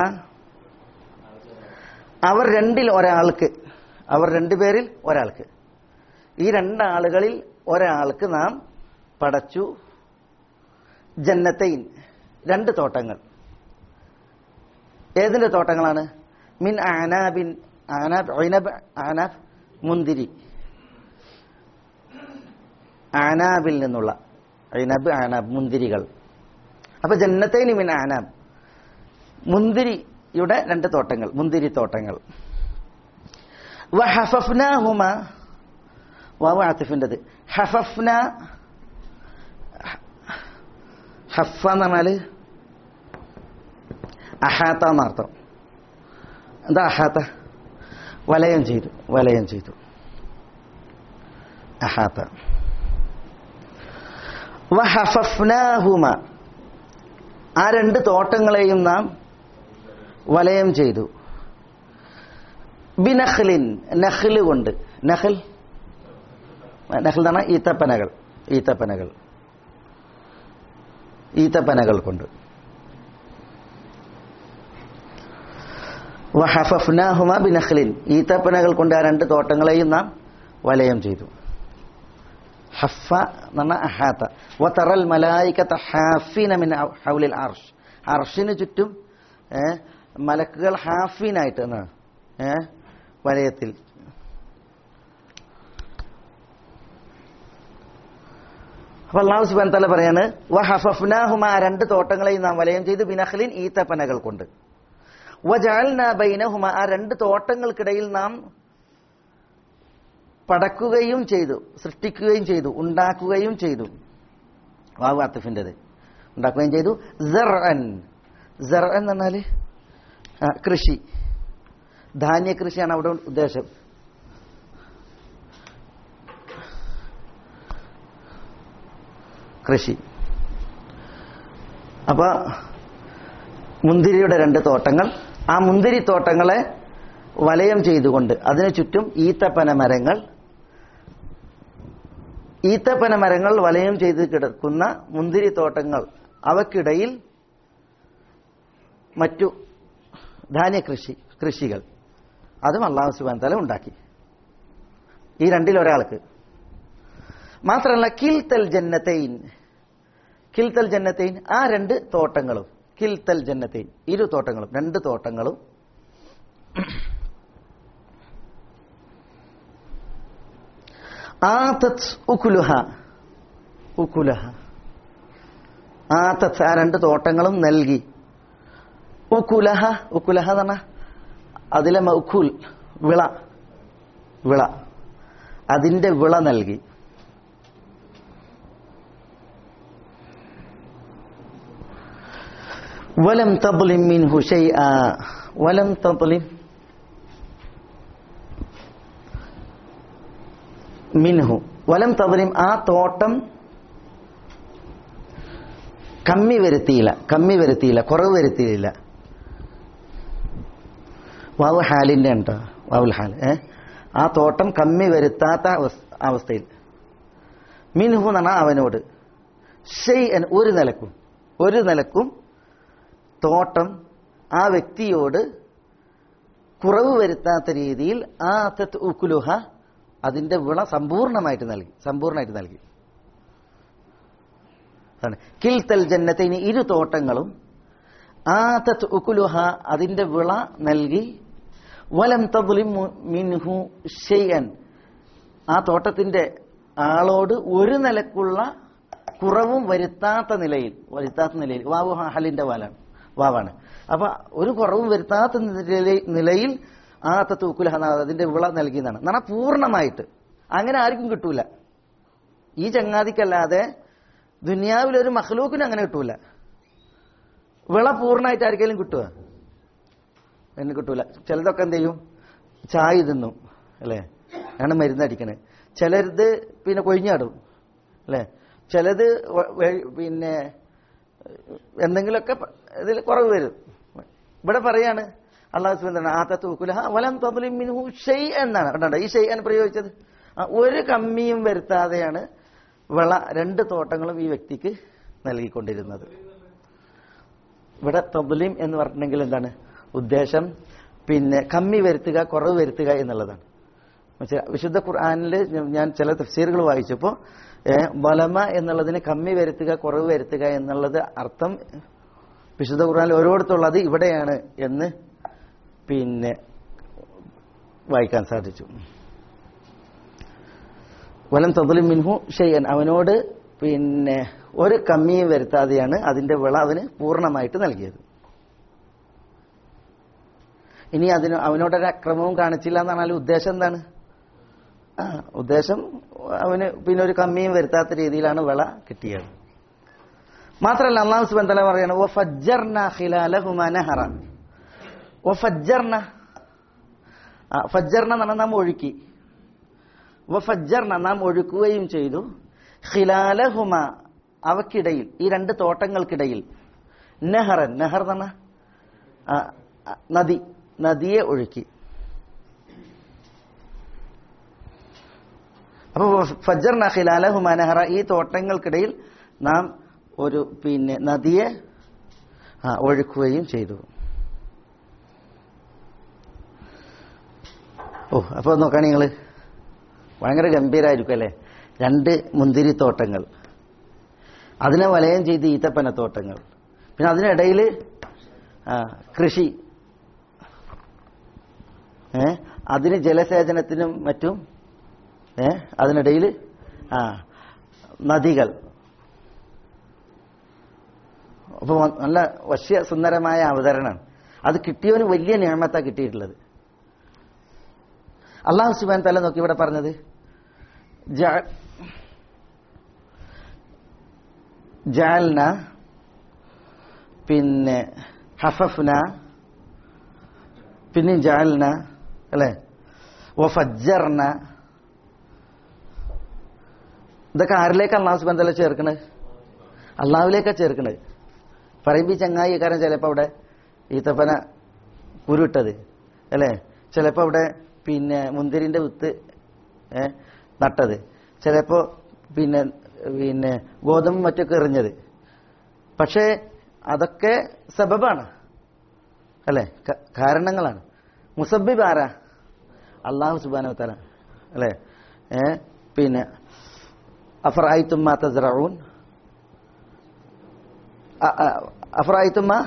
അവർ രണ്ടിൽ ഒരാൾക്ക് അവർ രണ്ടുപേരിൽ ഒരാൾക്ക് ഈ രണ്ടാളുകളിൽ ഒരാൾക്ക് നാം പടച്ചു ജന്നത്തൈൻ രണ്ട് തോട്ടങ്ങൾ ഏതിന്റെ തോട്ടങ്ങളാണ് മിൻ ആനാബിൻ ആനാബ് ഐനബ് ആനാബ് മുന്തിരി ആനാബിൽ നിന്നുള്ള ഐനബ് ആനാബ് മുന്തിരികൾ അപ്പൊ ജന്നത്തൈനി മിൻ ആനാബ് മുന്തിരിയുടെ രണ്ട് തോട്ടങ്ങൾ മുന്തിരി തോട്ടങ്ങൾ വഹഫഫ്നാഹുമ വാവ് ആത്തിഫിൻ്റെത് ഹഫഫ്ന ഹഫ എന്ന് പറഞ്ഞാല് അഹാത്ത എന്നർത്ഥം എന്താ അഹാത്ത വലയം ചെയ്തു വലയം ചെയ്തു അഹാത്ത വഹഫഫ്നാഹുമ ആ രണ്ട് തോട്ടങ്ങളെയും നാം വലയം ചെയ്തു ബിനഖ്ലിൻ നഖ്ല് കൊണ്ട് നഖൽ നഖൽ എന്ന് പറഞ്ഞാൽ ഈത്തപ്പനകൾ ഈത്തപ്പനകൾ ഈത്തപ്പനകൾ കൊണ്ട് വഹഫഫ്നാഹുമ ബിനഖ്ലിൻ ഈത്തപ്പനകൾ കൊണ്ട് ആ രണ്ട് തോട്ടങ്ങളെയും നാം വലയം ചെയ്തു ഹഫ എന്ന് പറഞ്ഞാൽ അഹാത്ത വതറൽ മലായിക്കത്ത ഹാഫിന മിൻ ഹൗലിൽ അർഷ് അർഷിന് ചുറ്റും ഏ, മലക്കുകൾ ഹാഫീനായിട്ട് എന്നാണ് ഏ വലയത്തിൽ അപ്പൊ അള്ളാഹു സുബാൻ തല പറയാണ് വഹഫഫ്നാഹുമ ആ രണ്ട് തോട്ടങ്ങളെയും നാം വലയം ചെയ്ത് ബിനഖ്ലിൻ ഈത്തപ്പനകൾ കൊണ്ട് വജഅൽനാ ബൈനഹുമ ആ രണ്ട് തോട്ടങ്ങൾക്കിടയിൽ നാം പടക്കുകയും ചെയ്തു സൃഷ്ടിക്കുകയും ചെയ്തു ഉണ്ടാക്കുകയും ചെയ്തു വാവ് അത്തിഫിൻ്റെത് ഉണ്ടാക്കുകയും ചെയ്തു സെർഅൻ സെർഅൻ എന്ന് പറഞ്ഞാല് ആ, കൃഷി ധാന്യ കൃഷിയാണ് അവിടെ ഉദ്ദേശം കൃഷി അപ്പൊ മുന്തിരിയുടെ രണ്ട് തോട്ടങ്ങൾ ആ മുന്തിരി തോട്ടങ്ങളെ വലയം ചെയ്തുകൊണ്ട് അതിനു ചുറ്റും ഈത്തപ്പന മരങ്ങൾ ഈത്തപ്പന മരങ്ങൾ വലയം ചെയ്ത് കിടക്കുന്ന മുന്തിരി തോട്ടങ്ങൾ അവക്കിടയിൽ മറ്റു ധാന്യകൃഷി കൃഷികൾ അതും അള്ളാഹു സുബാൻ തല ഉണ്ടാക്കി ഈ രണ്ടിൽ ഒരാൾക്ക് മാത്രമല്ല കിൽത്തൽ ജന്നത്തൈൻ കിൽത്തൽ ജന്നത്തൈൻ ആ രണ്ട് തോട്ടങ്ങളും കിൽത്തൽ ജന്നത്തൈൻ ഇരു തോട്ടങ്ങളും രണ്ട് തോട്ടങ്ങളും ആതത് ഉക്കുലുഹ ഉക്കുലഹ ആതത് ആ രണ്ട് തോട്ടങ്ങളും നൽകി ഉക്കുലഹ ഉക്കുലഹ എന്ന് പറഞ്ഞാൽ അതിലെ മൗക്കുൽ വിള വിള അതിന്റെ വിള നൽകി വലം തബ്ലിം മിൻഹു ഷൈആ വലം തബ്ലിം മിൻഹു വലം തബ്ലിം ആ തോട്ടം കമ്മി വരുത്തിയില്ല കമ്മി വരുത്തിയില്ല കുറവ് വരുത്തിയില്ല വാവ് ഹാലിന്റെ ഉണ്ടോ വാവുൽ ഹാൽ ഏ ആ തോട്ടം കമ്മി വരുത്താത്ത അവസ്- അവസ്ഥയിൽ മിൻഹു എന്ന് പറഞ്ഞാൽ അവനോട് ഷെയ് ഒരു നിലക്കും ഒരു നിലക്കും തോട്ടം ആ വ്യക്തിയോട് കുറവ് വരുത്താത്ത രീതിയിൽ ആ തത്ത് ഉക്കുലുഹ അതിന്റെ വിള സമ്പൂർണ്ണമായിട്ട് നൽകി സമ്പൂർണ്ണമായിട്ട് നൽകി അതാണ് കിൽത്തൽ ജന്നത്തിന് ഇരു തോട്ടങ്ങളും ആ തത്ത് ഉക്കുലുഹ അതിന്റെ വിള നൽകി വലം തബ്ലിം മിൻഹു ഷെയ്യൻ ആ തോട്ടത്തിന്റെ ആളോട് ഒരു നിലക്കുള്ള കുറവും വരുത്താത്ത നിലയിൽ വരുത്താത്ത നിലയിൽ വാവ് ഹലിന്റെ വാലാണ് വാവാണ് അപ്പൊ ഒരു കുറവും വരുത്താത്ത നിലയിൽ- നിലയിൽ ആ തൂക്കുല അതിന്റെ വിള നൽകിയതാണ് എന്നാണ് പൂർണ്ണമായിട്ട് അങ്ങനെ ആർക്കും കിട്ടൂല ഈ ചങ്ങാതിക്കല്ലാതെ ദുനിയാവിലൊരു മഹ്ലൂക്കിനും അങ്ങനെ കിട്ടൂല വിള പൂർണ്ണമായിട്ട് ആർക്കെങ്കിലും കിട്ടുക എന്ന് കിട്ടൂല ചിലതൊക്കെ എന്ത് ചെയ്യും ചായ തിന്നും അല്ലേ ആണ് മരുന്നടിക്കണേ ചിലരുത് പിന്നെ കൊഴിഞ്ഞാടും അല്ലേ ചിലത് വ- വെ- പിന്നെ എന്തെങ്കിലുമൊക്കെ പ- ഇതിൽ കുറവ് വരും ഇവിടെ പറയാണ് അള്ളാഹു സുബാന ആത്ത തൂക്കുല വലം തബ്ലിം മിൻഹു ഷെയ് എന്നാണ് കണ്ടോ ഈ ഷെയ് ആണ് പ്രയോഗിച്ചത് ആ, ഒരു കമ്മിയും വരുത്താതെയാണ് വിള രണ്ട് തോട്ടങ്ങളും ഈ വ്യക്തിക്ക് നൽകിക്കൊണ്ടിരുന്നത് ഇവിടെ തബ്ലീം എന്ന് പറഞ്ഞിട്ടുണ്ടെങ്കിൽ എന്താണ് ഉദ്ദേശം പിന്നെ കമ്മി വരുത്തുക കുറവ് വരുത്തുക എന്നുള്ളതാണ് പക്ഷേ വിശുദ്ധ ഖുർആാനിൽ ഞാൻ ചില തഫ്സീറുകൾ വായിച്ചപ്പോൾ ബലമ എന്നുള്ളതിന് കമ്മി വരുത്തുക കുറവ് വരുത്തുക എന്നുള്ളത് അർത്ഥം വിശുദ്ധ ഖുർആാനിൽ ഓരോരുത്തുള്ളത് ഇവിടെയാണ് എന്ന് പിന്നെ വായിക്കാൻ സാധിച്ചു വലം തബുലിം മിൻഹു ഷെയ്യൻ അവനോട് പിന്നെ ഒരു കമ്മിയും വരുത്താതെയാണ് അതിന്റെ വിള അവന് പൂർണ്ണമായിട്ട് നൽകിയത് ഇനി അതിന് അവനോടൊരു അക്രമവും കാണിച്ചില്ല എന്നാണ് ഉദ്ദേശം എന്താണ് ആ, ഉദ്ദേശം അവന് പിന്നെ ഒരു കമ്മിയും വരുത്താത്ത രീതിയിലാണ് വിള കിട്ടിയത് മാത്രമല്ല അള്ളാഹു സുബൻ തല പറയാണ് "വ ഫജ്ജർന ഖിലാലഹുമാ നഹറ." വ ഫജ്ജർന ആ, ഫജ്ജർന എന്ന് പറഞ്ഞാൽ നാം ഒഴുക്കി വ ഫജ്ജർന നാം ഒഴുക്കുകയും ചെയ്തു ഖിലാലഹുമ അവക്കിടയിൽ ഈ രണ്ട് തോട്ടങ്ങൾക്കിടയിൽ നെഹറൻ നെഹർ എന്ന് പറഞ്ഞാൽ ആ, ആ, നദി നദിയെ ഒഴുക്കി അപ്പൊ ഫജ്ജർന ഖിലാലഹുമ നെഹറ ഈ തോട്ടങ്ങൾക്കിടയിൽ നാം ഒരു പിന്നെ നദിയെ ആ, ഒഴുക്കുകയും ചെയ്തു ഓ അപ്പൊ നോക്കാണ് നിങ്ങൾ ഭയങ്കര ഗംഭീരായിരിക്കും അല്ലേ രണ്ട് മുന്തിരിത്തോട്ടങ്ങൾ അതിനെ വലയം ചെയ്ത് ഈത്തപ്പനത്തോട്ടങ്ങൾ പിന്നെ അതിനിടയിൽ ആ, കൃഷി ഏ അതിന് ജലസേചനത്തിനും മറ്റും ഏ അതിനിടയിൽ ആ നദികൾ അപ്പൊ നല്ല വശ്യ സുന്ദരമായ അവതരണമാണ് അത് കിട്ടിയവന് വലിയ നിയമത്താ കിട്ടിയിട്ടുള്ളത് അള്ളാഹു സുബാൻ തല നോക്കി ഇവിടെ പറഞ്ഞത് ജ- ജാൽന പിന്നെ ഹഫഫ്ന പിന്നെ ജാൽന അല്ലേ വഫജ്ജർന ഇതൊക്കെ ആരിലേക്ക് അള്ളാഹു സുബാൻ തല ചേർക്കണത് അള്ളാഹുലേക്കാ ചേർക്കണത് പറയുമ്പോ ഈ ചങ്ങായി കാരണം ചിലപ്പോ അവിടെ ഈത്തപ്പന കുരുട്ടത് അല്ലേ ചിലപ്പോ അവിടെ പിന്നെ മുന്തിരിന്റെ വിത്ത് ഏ, നട്ടത് ചിലപ്പോ പിന്നെ പിന്നെ ഗോതമ്പ് മറ്റൊക്കെ എറിഞ്ഞത് പക്ഷേ അതൊക്കെ സബബാണ് അല്ലേ ക- കാരണങ്ങളാണ് മുസബിബ് ആരാ അള്ളാഹു സുബാന തല അല്ലേ ഏ പിന്നെ അഫറായിത്തും മാ തസ്റഊൻ അഫറായിത്തും മാ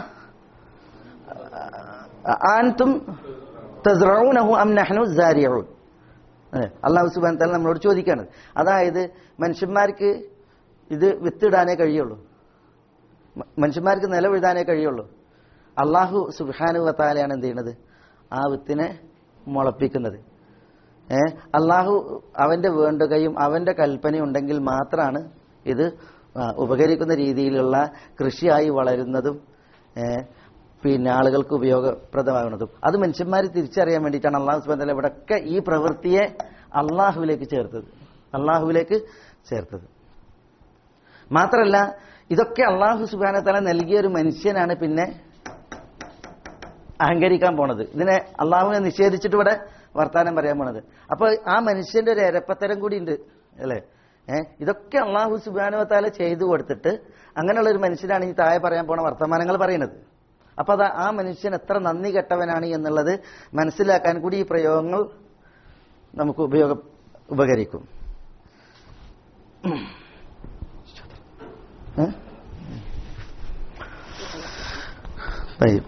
ആൻതും തസ്റഊനഹു അം നഹ്നു സാരിഊൻ അതെ അള്ളാഹു സുബാൻ തല നമ്മളോട് ചോദിക്കാണ് അതായത് മനുഷ്യന്മാർക്ക് ഇത് വിത്തിടാനേ കഴിയുള്ളൂ മ- മനുഷ്യന്മാർക്ക് നിലവിഴുതാനേ കഴിയുള്ളൂ അള്ളാഹു സുബാനു വത്താലയാണ് എന്ത് ചെയ്യുന്നത് ആ വിത്തിനെ മുളപ്പിക്കുന്നത് ഏ അള്ളാഹു അവന്റെ വേണ്ടുകയും അവന്റെ കൽപ്പനയും ഉണ്ടെങ്കിൽ മാത്രമാണ് ഇത് ആ, ഉപകരിക്കുന്ന രീതിയിലുള്ള കൃഷിയായി വളരുന്നതും ഏ, പിന്നെ ആളുകൾക്ക് ഉപയോഗപ്രദമാകുന്നതും അത് മനുഷ്യന്മാർ തിരിച്ചറിയാൻ വേണ്ടിയിട്ടാണ് അള്ളാഹു സുബാൻ ഇവിടെയൊക്കെ ഈ പ്രവൃത്തിയെ അള്ളാഹുവിലേക്ക് ചേർത്തത് അള്ളാഹുവിലേക്ക് ചേർത്തത് മാത്രല്ല ഇതൊക്കെ അള്ളാഹു സുബാന തല നൽകിയ ഒരു മനുഷ്യനാണ് പിന്നെ അഹങ്കരിക്കാൻ പോണത് ഇതിനെ അള്ളാഹുവിനെ നിഷേധിച്ചിട്ട് ഇവിടെ വർത്താനം പറയാൻ പോണത് അപ്പൊ ആ മനുഷ്യന്റെ ഒരു എരപ്പത്തരം കൂടി ഉണ്ട് അല്ലേ ഏഹ് ഇതൊക്കെ അള്ളാഹു സുബാനുവത്താല ചെയ്തു കൊടുത്തിട്ട് അങ്ങനെയുള്ള ഒരു മനുഷ്യനാണ് ഈ താഴെ പറയാൻ പോണ വർത്തമാനങ്ങൾ പറയുന്നത് അപ്പൊ അത് ആ മനുഷ്യൻ എത്ര നന്ദി കെട്ടവനാണ് എന്നുള്ളത് മനസ്സിലാക്കാൻ കൂടി ഈ പ്രയോഗങ്ങൾ നമുക്ക് ഉപയോഗ ഉപകരിക്കും ഏ? طيب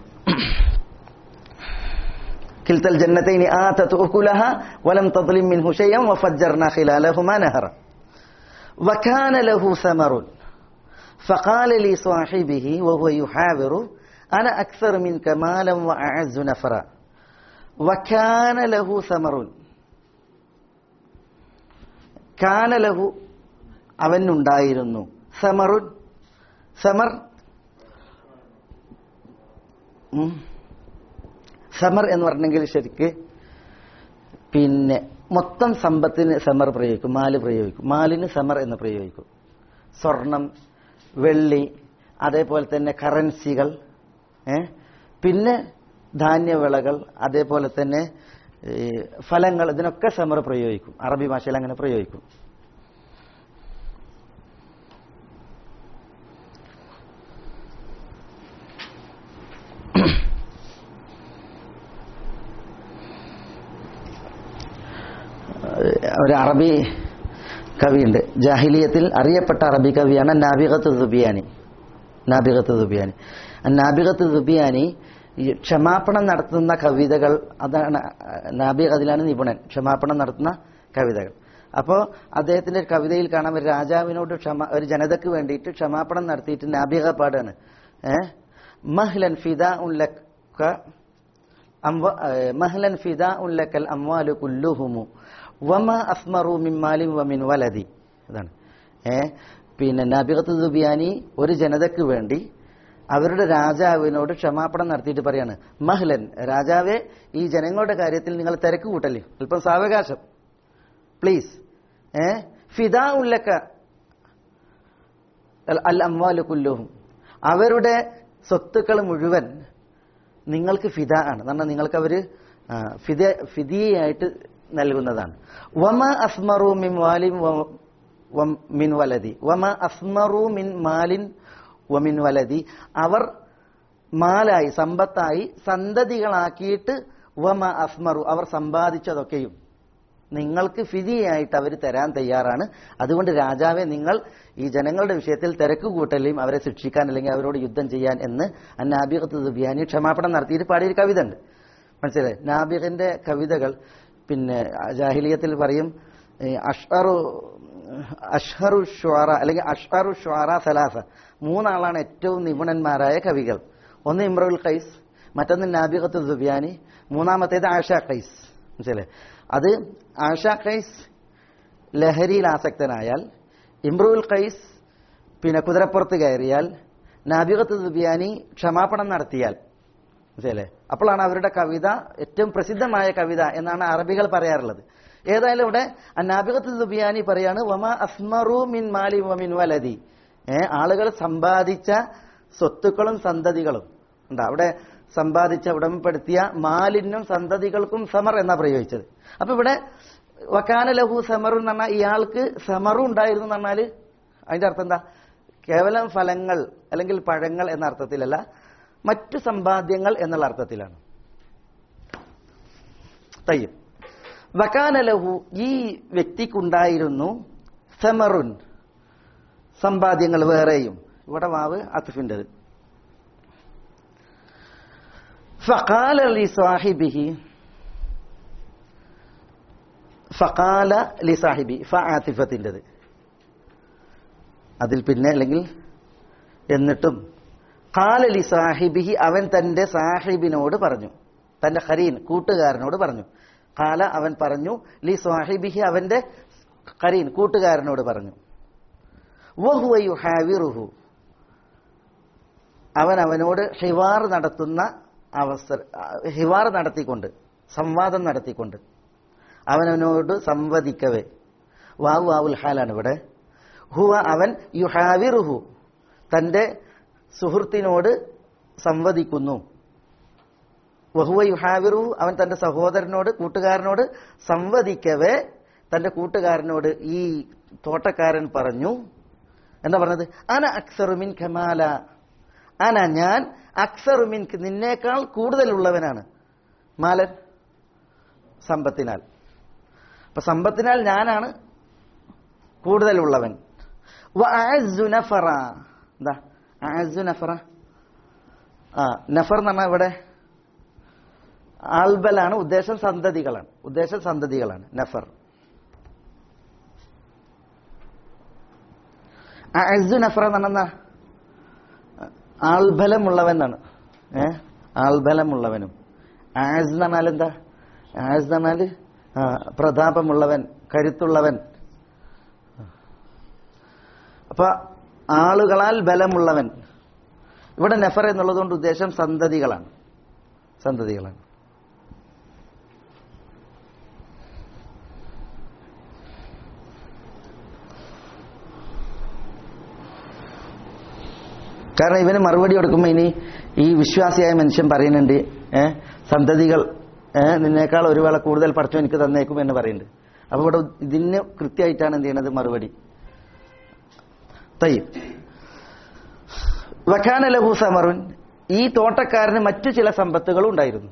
كلتا الجنتين آتت أكلها ولم تظلم منه شيئا وفجرنا خلالهما نهرا وكان له ثمر فقال لصاحبه وهو يحاور أنا أكثر منك مالا وأعز نفرا وكان له ثمر كان له അവനുണ്ടായിരുന്നു സമറുൻ സമർ ഉം. സമർ എന്ന് പറഞ്ഞെങ്കിൽ ശരിക്ക് പിന്നെ മൊത്തം സമ്പത്തിന് സമർ പ്രയോഗിക്കും മാല് പ്രയോഗിക്കും മാലിന് സമർ എന്ന് പ്രയോഗിക്കും സ്വർണം വെള്ളി അതേപോലെ തന്നെ കറൻസികൾ ഏ പിന്നെ ധാന്യവിളകൾ അതേപോലെ തന്നെ ഈ ഫലങ്ങൾ ഇതിനൊക്കെ സമർ പ്രയോഗിക്കും അറബി ഭാഷയിൽ അങ്ങനെ പ്രയോഗിക്കും ഒരു അറബി കവിയുണ്ട് ജാഹിലിയത്തിൽ അറിയപ്പെട്ട അറബി കവിയാണ് നാബിഗത്ത് ദുബിയാനി നാബിഗത്ത് ദുബിയാനി നാബിഗത്ത് ദുബിയാനി ഈ ക്ഷമാപണം നടത്തുന്ന കവിതകൾ അതാണ് നാബിഗതിലാണ് നിപുണൻ ക്ഷമാപണം നടത്തുന്ന കവിതകൾ അപ്പോൾ അദ്ദേഹത്തിന്റെ ഒരു കവിതയിൽ കാണാം ഒരു രാജാവിനോട് ക്ഷമ ഒരു ജനതയ്ക്ക് വേണ്ടിയിട്ട് ക്ഷമാപണം നടത്തിയിട്ട് നാബിക പാടാണ് ഏഹ് മഹ്ലൻ ഫിദ ഉല്ലക്ക അംവ- ഏഹ് മഹ്ലൻ ഫിദാ ഉല്ലക്കൽ അംവാലു കുല്ലുഹുമു വമ അസ്മറു മിമ്മാലിം വമിൻ വലതി ഇതാണ് ഏ പിന്നെ നബിഗത്ത് ദുബിയാനി ഒരു ജനതയ്ക്ക് വേണ്ടി അവരുടെ രാജാവിനോട് ക്ഷമാപണം നടത്തിയിട്ട് പറയാണ് മഹ്ലൻ രാജാവെ ഈ ജനങ്ങളുടെ കാര്യത്തിൽ നിങ്ങൾ തിരക്ക് കൂട്ടല്ലേ അല്പം സാവകാശം പ്ലീസ് ഏ ഫിദാ ഉല്ലക്ക അൽ- അൽ അംവാലു കുല്ലുഹും അവരുടെ സ്വത്തുക്കൾ മുഴുവൻ നിങ്ങൾക്ക് ഫിദ ആണ് എന്ന് പറഞ്ഞാൽ നിങ്ങൾക്ക് അവര് ആ, ഫിദ ഫിദിയായിട്ട് നൽകുന്നതാണ് വമ അസ്മറു മിൻ വാലിൻ വ- വം- മിൻ വലതി വമ അസ്മറു മിൻ മാലിൻ വമിൻ വലതി അവർ മാലായി സമ്പത്തായി സന്തതികളാക്കിയിട്ട് വമ അസ്മറു അവർ സമ്പാദിച്ചതൊക്കെയും നിങ്ങൾക്ക് ഫിദിയായിട്ട് അവർ തരാൻ തയ്യാറാണ് അതുകൊണ്ട് രാജാവെ നിങ്ങൾ ഈ ജനങ്ങളുടെ വിഷയത്തിൽ തിരക്ക് കൂട്ടലെയും അവരെ ശിക്ഷിക്കാൻ അല്ലെങ്കിൽ അവരോട് യുദ്ധം ചെയ്യാൻ എന്ന് അന്നാബിഖത്ത് ദുബിയാനി ക്ഷമാപണം നടത്തിയിട്ട് പാടിയൊരു കവിത ഉണ്ട് മനസ്സിലായി നാബിഖിന്റെ കവിതകൾ പിന്നെ ജാഹിലിയത്തിൽ പറയും ഈ അഷ്അറു അഷ്ഹറു ഷ്വാറ അല്ലെങ്കിൽ അഷ്ഹറു ഷ്വാറ സലാസ മൂന്നാളാണ് ഏറ്റവും നിപുണന്മാരായ കവികൾ ഒന്ന് ഇമ്രുൽ ഖൈസ് മറ്റൊന്ന് നാബിഖത്ത് ദുബിയാനി മൂന്നാമത്തേത് ആഷ ഖൈസ് മനസ്സിലായി അത് ആഷ ഖൈസ് ലഹരിയിൽ ആസക്തനായാൽ ഇമ്രുൽ ഖൈസ് പിന്നെ കുതിരപ്പുറത്ത് കയറിയാൽ നാബിഖത്ത് ദുബിയാനി ക്ഷമാപണം നടത്തിയാൽ മനസ്സിലല്ലേ അപ്പോഴാണ് അവരുടെ കവിത ഏറ്റവും പ്രസിദ്ധമായ കവിത എന്നാണ് അറബികൾ പറയാറുള്ളത് ഏതായാലും ഇവിടെ അന്നാബിഖത്ത് ദുബിയാനി പറയാണ് വമ അസ്മറു മിൻ മാലി വമിൻ വലതി ഏ ആളുകൾ സമ്പാദിച്ച സ്വത്തുക്കളും സന്തതികളും ഉണ്ട് അവിടെ സമ്പാദിച്ച ഉടമപ്പെടുത്തിയ മാലിനും സന്തതികൾക്കും സമർ എന്നാ പ്രയോഗിച്ചത് അപ്പൊ ഇവിടെ വക്കാന ലഹു സമറു എന്ന് പറഞ്ഞാൽ ഇയാൾക്ക് സമറും ഉണ്ടായിരുന്നു എന്ന് പറഞ്ഞാല് അതിന്റെ അർത്ഥം എന്താ കേവലം ഫലങ്ങൾ അല്ലെങ്കിൽ പഴങ്ങൾ എന്ന അർത്ഥത്തിലല്ല മറ്റു സമ്പാദ്യങ്ങൾ എന്നുള്ള അർത്ഥത്തിലാണ് തയ്യം വക്കാന ലഹു ഈ വ്യക്തിക്കുണ്ടായിരുന്നു സമറുൻ സമ്പാദ്യങ്ങൾ വേറെയും ഇവിടെ വാവ് അത്തുഫിൻ്റെത് ഫഖാല ലി സാഹിബിഹി ഫഖാല ലി സാഹിബി ഫ ആത്തിഫത്തിൻ്റെത് അതിൽ പിന്നെ അല്ലെങ്കിൽ എന്നിട്ടും ഖാല ലി സാഹിബിഹി അവൻ തന്റെ സാഹിബിനോട് പറഞ്ഞു തന്റെ ഖരീൻ കൂട്ടുകാരനോട് പറഞ്ഞു ഖാല അവൻ പറഞ്ഞു ലി സാഹിബിഹി അവന്റെ ഖരീൻ കൂട്ടുകാരനോട് പറഞ്ഞു വഹുവ യുഹാവിറുഹു അവൻ അവനോട് ഹിവാർ നടത്തുന്ന അവസര ഹിവാർ നടത്തിക്കൊണ്ട് സംവാദം നടത്തിക്കൊണ്ട് അവനവനോട് സംവദിക്കവേ വാവു വാവുൽ ഹാലാണ് ഇവിടെ ഹുവ അവൻ യുഹാവിറുഹു തന്റെ സുഹൃത്തിനോട് സംവദിക്കുന്നു വഹുവ യുഹാവിറുഹു അവൻ തന്റെ സഹോദരനോട് കൂട്ടുകാരനോട് സംവദിക്കവേ തന്റെ കൂട്ടുകാരനോട് ഈ തോട്ടക്കാരൻ പറഞ്ഞു എന്താ പറഞ്ഞത് അന അക്സറുമിൻ ഖമാല അന ഞാൻ അക്സറുമിൻ നിന്നേക്കാൾ കൂടുതലുള്ളവനാണ് മാലൻ സമ്പത്തിനാൽ അപ്പൊ സമ്പത്തിനാൽ ഞാനാണ് കൂടുതലുള്ളവൻ വ അഅസ്സു നഫറ എന്താ അഅസ്സു നഫറ ആ നഫർ എന്ന് പറഞ്ഞാൽ ഇവിടെ ആൽബലാണ് ഉദ്ദേശം സന്തതികളാണ് ഉദ്ദേശം സന്തതികളാണ് നഫർ അഅസ്സു നഫറ എന്ന് പറഞ്ഞാൽ ആൾബലമുള്ളവനാണ് ഏ ആൾബലമുള്ളവനും ആസ് എന്ന് പറഞ്ഞാൽ എന്താ ആസ് എന്ന് പറഞ്ഞാൽ ആ, പ്രതാപമുള്ളവൻ കരുത്തുള്ളവൻ അപ്പൊ ആളുകളാൽ ബലമുള്ളവൻ ഇവിടെ നെഫർ എന്നുള്ളതുകൊണ്ട് ഉദ്ദേശം സന്തതികളാണ് സന്തതികളാണ് കാരണം ഇവന് മറുപടി കൊടുക്കുമ്പോൾ ഇനി ഈ വിശ്വാസിയായ മനുഷ്യൻ പറയുന്നുണ്ട് ഏ സന്തതികൾ ഏ നിന്നേക്കാൾ ഒരു വേള കൂടുതൽ പഠിച്ചു എനിക്ക് തന്നേക്കും എന്ന് പറയുന്നുണ്ട് അപ്പൊ ഇവിടെ ഇതിന് കൃത്യമായിട്ടാണ് എന്ത് ചെയ്യണത് മറുപടി തയ്യം വഖാന ലഹു സമറുൻ ഈ തോട്ടക്കാരന് മറ്റു ചില സമ്പത്തുകളും ഉണ്ടായിരുന്നു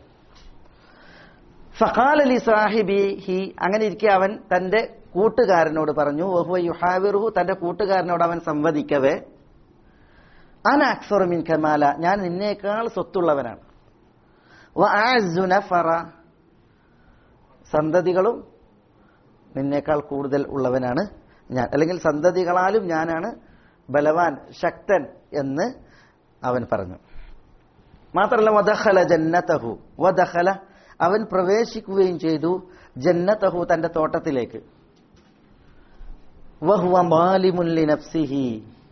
ഫഖാൽ അലി സാഹിബി ഹി അങ്ങനെ ഇരിക്കെ അവൻ തന്റെ കൂട്ടുകാരനോട് പറഞ്ഞു വഹുവ യുഹാവിറുഹു തന്റെ കൂട്ടുകാരനോട് അവൻ സംവദിക്കവേ അന അക്സറുമിൻ കമാല ഞാൻ നിന്നേക്കാൾ സ്വത്തുള്ളവനാണ് വ അഅസ്സു നഫറ സന്തതികളും നിന്നേക്കാൾ കൂടുതൽ ഉള്ളവനാണ് ഞാൻ അല്ലെങ്കിൽ സന്തതികളാലും ഞാനാണ് ബലവാൻ ശക്തൻ എന്ന് അവൻ പറഞ്ഞു മാത്രമല്ല വദഖല ജന്നതഹു വദഖല അവൻ പ്രവേശിക്കുകയും ചെയ്തു ജന്നതഹു തന്റെ തോട്ടത്തിലേക്ക് വഹുവ മാലിമുൻ ലിനഫ്സിഹി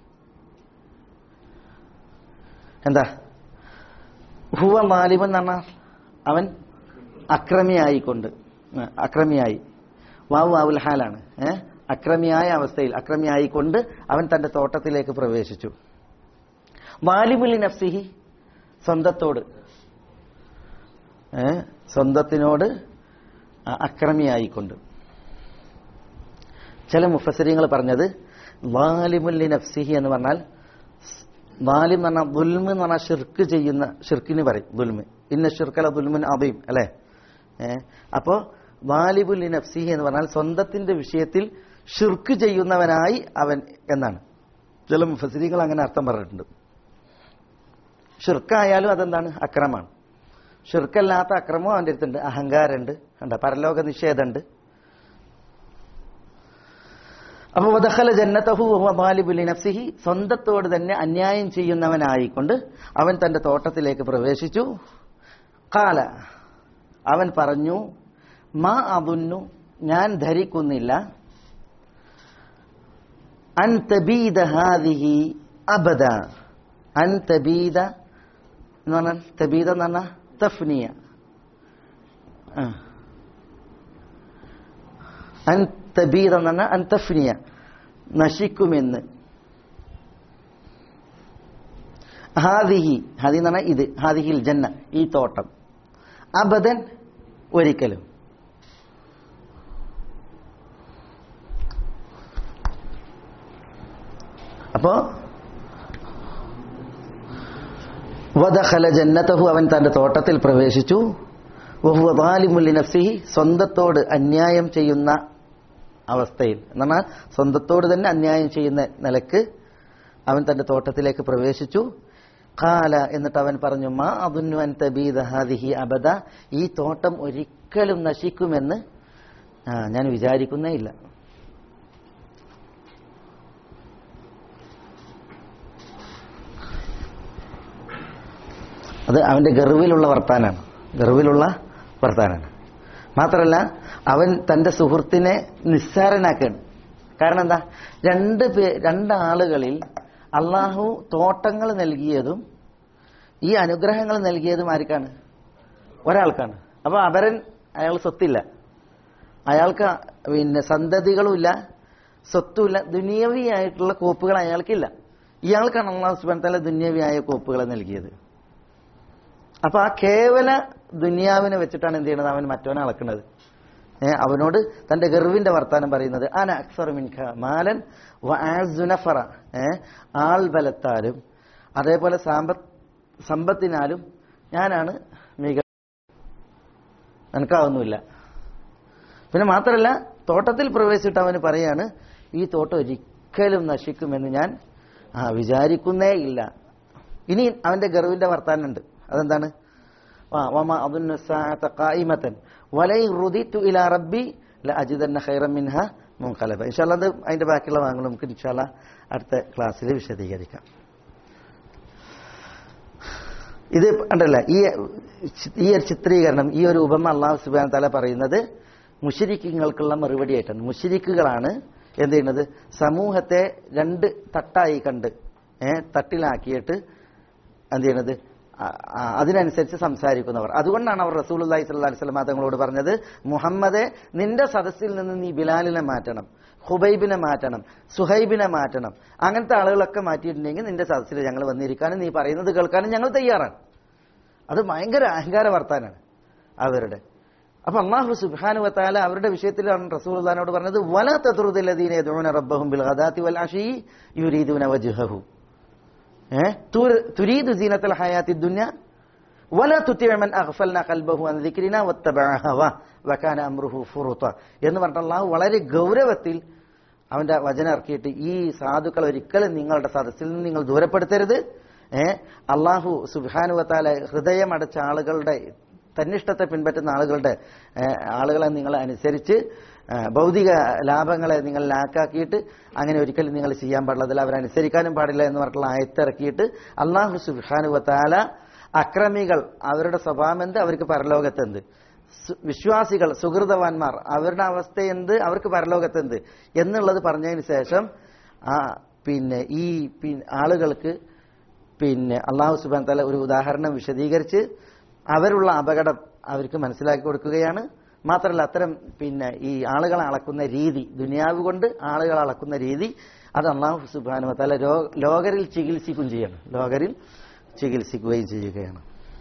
എന്താ ഹുവ മാലിമൻ എന്ന് പറഞ്ഞാൽ അവൻ അക്രമിയായിക്കൊണ്ട് ആ, അക്രമിയായി വാവു വാവുൽ ഹാലാണ് ഏ അക്രമിയായ അവസ്ഥയിൽ അക്രമിയായിക്കൊണ്ട് അവൻ തന്റെ തോട്ടത്തിലേക്ക് പ്രവേശിച്ചു വാലിബുലി നഫ്സിഹി സ്വന്തത്തോട് ഏ സ്വന്തത്തിനോട് ആ, അക്രമിയായിക്കൊണ്ട് ചില മുഫസരിങ്ങൾ പറഞ്ഞത് വാലിമുല്ലി നഫ്സിഹി എന്ന് പറഞ്ഞാൽ വാലിം എന്ന് പറഞ്ഞാൽ ദുൽമ് എന്ന് പറഞ്ഞാൽ ഷിർക്ക് ചെയ്യുന്ന ഷിർക്കിന് പറയും ദുൽമ് ഇന്ന ഷിർക്കല ദുൽമുൻ അബീം അല്ലേ ഏ അപ്പോ വാലിബുൽ നഫ്സിഹി എന്ന് പറഞ്ഞാൽ സ്വന്തത്തിന്റെ വിഷയത്തിൽ ഷിർക്ക് ചെയ്യുന്നവനായി അവൻ എന്നാണ് ചില മുഫസിരികൾ അങ്ങനെ അർത്ഥം പറഞ്ഞിട്ടുണ്ട് ഷിർക്കായാലും അതെന്താണ് അക്രമാണ് ഷിർക്കല്ലാത്ത അക്രമവും അവൻ്റെ അടുത്തുണ്ട് അഹങ്കാരമുണ്ട് കണ്ട പരലോക നിഷേധമുണ്ട് അപ്പൊ വദഖല ജന്നതഹു വഹുവ മാലിബുലി നഫ്സിഹി സ്വന്തത്തോട് തന്നെ അന്യായം ചെയ്യുന്നവനായിക്കൊണ്ട് അവൻ തന്റെ തോട്ടത്തിലേക്ക് പ്രവേശിച്ചു കാല അവൻ പറഞ്ഞു മാ അദുന്നു ഞാൻ ധരിക്കുന്നില്ല അൻ തബീദ ഹാദിഹി അബദ അൻ തബീദ എന്ന് പറഞ്ഞാൽ തബീദ എന്ന് പറഞ്ഞാൽ തഫ്നിയ ആ. അൻ തബീദ എന്ന് പറഞ്ഞാൽ അൻ തഫ്നിയ നശിക്കുമെന്ന് ഹാദിഹി ഹാദി എന്ന് പറഞ്ഞാൽ ഇത് ഹാദിഹിൽ ജന്ന ഈ തോട്ടം അബദൻ ഒരിക്കലും അപ്പോ വദഖല ജന്നതഹു അവൻ തന്റെ തോട്ടത്തിൽ പ്രവേശിച്ചു വഹുവ ളാലിമുൽ നഫ്സിഹി സ്വന്തത്തോട് അന്യായം ചെയ്യുന്ന അവസ്ഥയിൽ എന്ന് പറഞ്ഞാൽ സ്വന്തത്തോട് തന്നെ അന്യായം ചെയ്യുന്ന നിലക്ക് അവൻ തന്റെ തോട്ടത്തിലേക്ക് പ്രവേശിച്ചു കാല എന്നിട്ട് അവൻ പറഞ്ഞു മാ അദുന്നു അൻ തബീദ ഹാദിഹി അബദ ഈ തോട്ടം ഒരിക്കലും നശിക്കുമെന്ന് ആ, ഞാൻ വിചാരിക്കുന്നേ ഇല്ല അത് അവന്റെ ഗർവിലുള്ള വർത്താനാണ് ഗർവിലുള്ള വർത്താനാണ് മാത്രമല്ല അവൻ തന്റെ സുഹൃത്തിനെ നിസ്സാരനാക്കുകയാണ് കാരണം എന്താ രണ്ട് പേ രണ്ടാളുകളിൽ അള്ളാഹു തോട്ടങ്ങൾ നൽകിയതും ഈ അനുഗ്രഹങ്ങൾ നൽകിയതും ആർക്കാണ് ഒരാൾക്കാണ് അപ്പൊ അവരൻ അയാൾ സ്വത്തില്ല അയാൾക്ക് പിന്നെ സന്തതികളുമില്ല സ്വത്തുമില്ല ദുനിയവിയായിട്ടുള്ള കോപ്പുകൾ അയാൾക്കില്ല ഇയാൾക്കാണ് അള്ളാഹു സുബാൻ തല ദുന്യവിയായ കോപ്പുകൾ നൽകിയത് അപ്പൊ ആ കേവല ദുനിയാവിനെ വെച്ചിട്ടാണ് എന്ത് ചെയ്യണത് അവൻ മറ്റവനെ അളക്കുന്നത് ഏ, അവനോട് തന്റെ ഗർവിന്റെ വർത്താനം പറയുന്നത് അന അക്സർ മിൻഖ മാലൻ വഅസുനഫറ ഏ ആൾ ബലത്താലും അതേപോലെ സാമ്പത്ത് സമ്പത്തിനാലും ഞാനാണ് മിക എനിക്കാവുന്നില്ല പിന്നെ മാത്രമല്ല തോട്ടത്തിൽ പ്രവേശിച്ചിട്ട് അവന് പറയാണ് ഈ തോട്ടം ഒരിക്കലും നശിക്കുമെന്ന് ഞാൻ ആ വിചാരിക്കുന്നേ ഇല്ല ഇനി അവന്റെ ഗർവിന്റെ വർത്താനുണ്ട് അതെന്താണ് ആ, വമാ അദുന്നു الساعة قائمة ولئن رددت إلى ربي لأجدن خيرا منها منقلبا إن شاء الله അത് അതിന്റെ ബാക്കിയുള്ള ഭാഗങ്ങൾ നമുക്ക് ഇൻഷാ അല്ലാ അടുത്ത ക്ലാസ്സിൽ വിശദീകരിക്കാം ഇത് ഉണ്ടല്ല ഈ ഈ ഒരു ചിത്രീകരണം ഈ ഒരു ഉപമ അള്ളാഹു സുബാൻ തല പറയുന്നത് മുഷിരിക്കുകൾക്കുള്ള മറുപടിയായിട്ടാണ് മുഷിരിക്കുകളാണ് എന്ത് ചെയ്യുന്നത് സമൂഹത്തെ രണ്ട് തട്ടായി കണ്ട് ഏ തട്ടിലാക്കിയിട്ട് എന്ത് ചെയ്യണത് ആ- ആ- അതിനനുസരിച്ച് സംസാരിക്കുന്നവർ അതുകൊണ്ടാണ് അവർ റസൂൽ അള്ളഹി സ്വല്ലാ വസ്ലം തങ്ങളോട് പറഞ്ഞത് മുഹമ്മദെ നിന്റെ സദസ്സിൽ നിന്ന് നീ ബിലാലിനെ മാറ്റണം ഹുബൈബിനെ മാറ്റണം സുഹൈബിനെ മാറ്റണം അങ്ങനത്തെ ആളുകളൊക്കെ മാറ്റിയിട്ടുണ്ടെങ്കിൽ നിന്റെ സദസ്സിൽ ഞങ്ങൾ വന്നിരിക്കാനും നീ പറയുന്നത് കേൾക്കാനും ഞങ്ങൾ തയ്യാറാണ് അത് ഭയങ്കര അഹങ്കാര വർത്താനാണ് അവരുടെ അപ്പൊ അള്ളാഹു സുബാനുവത്താല അവരുടെ വിഷയത്തിലാണ് റസൂൽ അള്ളഹാനോട് പറഞ്ഞത് വല തത്രുദീന റബ്ബഹും ബിൽ ഗദാത്തി വൽ അഷി യുരീദുന വജ്ഹഹു ഏ? തുർ- തുരീദു സീനത്തൽ ഹയാത്തി ദുന്യ വല തുത്തിമൻ അഗ്ഫൽന ഖൽബഹു അൻ ദിക്രിന വത്തബഅ ഹവ വകാന അംറുഹു ഫുറുത എന്ന് പറഞ്ഞിട്ട് അള്ളാഹു വളരെ ഗൗരവത്തിൽ അവന്റെ വചനം ഇറക്കിയിട്ട് ഈ സാധുക്കൾ ഒരിക്കലും നിങ്ങളുടെ സദസ്സിൽ നിന്ന് നിങ്ങൾ ദൂരപ്പെടുത്തരുത് ഏ അള്ളാഹു സുബാനുവത്താല ഹൃദയമടച്ച ആളുകളുടെ തന്നിഷ്ടത്തെ പിൻപറ്റുന്ന ആളുകളുടെ ഏ, ആളുകളെ നിങ്ങൾ അനുസരിച്ച് ഏ, ഭൗതിക ലാഭങ്ങളെ നിങ്ങൾ ലാക്കാക്കിയിട്ട് അങ്ങനെ ഒരിക്കലും നിങ്ങൾ ചെയ്യാൻ പാടില്ല അതിൽ അവരനുസരിക്കാനും പാടില്ല എന്ന് പറഞ്ഞിട്ടുള്ള ആയത്തിറക്കിയിട്ട് അള്ളാഹു സുബാനുവത്താല അക്രമികൾ അവരുടെ സ്വഭാവം എന്ത് അവർക്ക് പരലോകത്തെന്ത് സു- വിശ്വാസികൾ സുഹൃതവാന്മാർ അവരുടെ അവസ്ഥ എന്ത് അവർക്ക് പരലോകത്തെന്ത് എന്നുള്ളത് പറഞ്ഞതിന് ശേഷം ആ പിന്നെ ഈ പി- ആളുകൾക്ക് പിന്നെ അള്ളാഹു സുബാൻ തല ഒരു ഉദാഹരണം വിശദീകരിച്ച് അവരുള്ള അപകടം അവർക്ക് മനസ്സിലാക്കി കൊടുക്കുകയാണ് മാത്രമല്ല അത്തരം പിന്നെ ഈ ആളുകളെ അളക്കുന്ന രീതി ദുനിയാവ് കൊണ്ട് ആളുകളെ അളക്കുന്ന രീതി അത് അള്ളാഹു സുബാനു തല ലോകരിൽ ചികിത്സിക്കുകയും ചെയ്യണം ലോകരിൽ ചികിത്സിക്കുകയും ചെയ്യുകയാണ്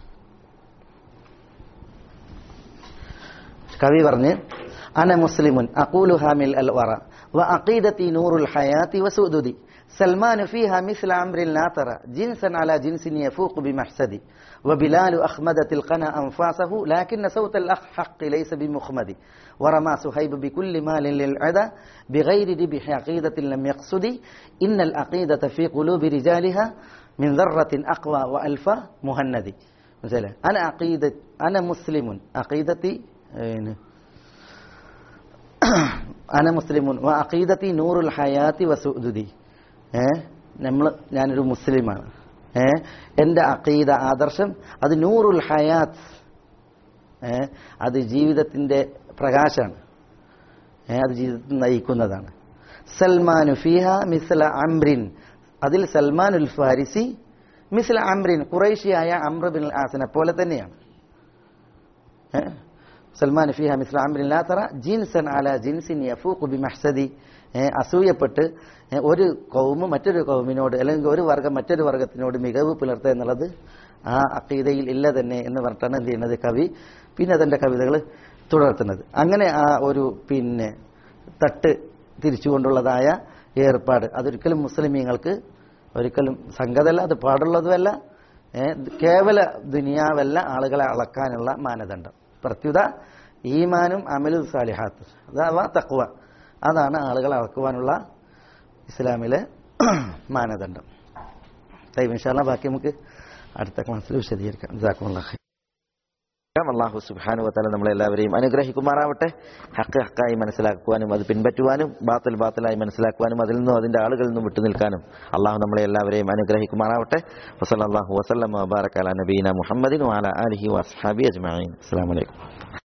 കവി പറഞ്ഞ് അന മുസ്ലിമുൻ അഖൂലു ഹാമിൽ അൽ വറ വ അഖീദത്തി നൂറുൽ ഹയാത്തി വസുദുദി سلمان فيها مثل عمر لا ترى جنسا على جنس يفوق بمحسد وبلال أخمدت القنا أنفاسه لكن صوت الحق ليس بمخمد ورمى صهيب بكل مال للعدى بغير ربح عقيدة لم يقصد إن العقيدة في قلوب رجالها من ذرة أقوى وألفى مهند مثلا أنا عقيدة أنا مسلم عقيدتي أين؟ അന മുസ്ലിമുൻ വ അഖീദത്തി നൂറുൽ ഹയാത്തി വസുദുദി ഏ നമ്മൾ ഞാനൊരു മുസ്ലിമാണ് ഏ എൻ്റെ അഖീദ ആദർശം അത് നൂറുൽ ഹയാത്ത് ഏ അത് ജീവിതത്തിൻ്റെ പ്രകാശമാണ് ഏ അത് ജീവിതത്തിൽ നയിക്കുന്നതാണ് സൽമാനു ഫിഹ മിസ്ല അംറിൻ അതിൽ സൽമാനുൽ ഫാരിസി മിസ്ല അംറിൻ കുറേശ്യായ അമ്ര ബിൻ ആസിനെ പോലെ തന്നെയാണ് ഏ? സൽമാൻ ഫിഹ മിസ്ല അംറിൻ ലാ തറ ജിൻസൻ അല ജിൻസിൻ യഫൂഖു ബിമഹ്സദി ഏ, അസൂയപ്പെട്ട് ഏ, ഒരു കൗമ് മറ്റൊരു കൗമിനോട് അല്ലെങ്കിൽ ഒരു വർഗം മറ്റൊരു വർഗത്തിനോട് മികവ് പുലർത്തുക എന്നുള്ളത് ആ അക്കീതയിൽ ഇല്ല തന്നെ എന്ന് പറഞ്ഞിട്ടാണ് എന്ത് ചെയ്യുന്നത് കവി പിന്നെ അതിന്റെ കവിതകൾ തുടർത്തുന്നത് അങ്ങനെ ആ ഒരു പിന്നെ തട്ട് തിരിച്ചുകൊണ്ടുള്ളതായ ഏർപ്പാട് അതൊരിക്കലും മുസ്ലിമീങ്ങൾക്ക് ഒരിക്കലും സംഗതല്ല അത് പാടുള്ളതുമല്ല ഏ, കേവല ദുനിയാവല്ല ആളുകളെ അളക്കാനുള്ള മാനദണ്ഡം പ്രത്യുത ഈമാനും അമലു സാലിഹാത്ത് അഥവാ തക്വ അതാണ് ആളുകളെ അളക്കുവാനുള്ള ഇസ്ലാമിലെ മാനദണ്ഡം തൈവ് ഇൻഷാല്ല ബാക്കി നമുക്ക് അടുത്ത ക്ലാസ്സിൽ വിശദീകരിക്കാം ജസാക്കുമുല്ലാ ഖൈർ. അള്ളാഹു സുബാനു വത്താല നമ്മളെല്ലാവരെയും അനുഗ്രഹിക്കുമാറാവട്ടെ ഹക്ക് ഹക്കായി മനസ്സിലാക്കുവാനും അത് പിൻപറ്റുവാനും ബാത്തിൽ ബാത്തിലായി മനസ്സിലാക്കുവാനും അതിൽ നിന്നും അതിന്റെ ആളുകളിൽ നിന്നും വിട്ടുനിൽക്കാനും അള്ളാഹു നമ്മളെ എല്ലാവരെയും അനുഗ്രഹിക്കുമാറാവട്ടെ വസല്ലാഹു വസ്ലം വബാറക്കാല നബീന മുഹമ്മദിൻ വാല അലഹി വസ്ഹാബി അജ്മീൻ അസ്സാം വലൈക്കും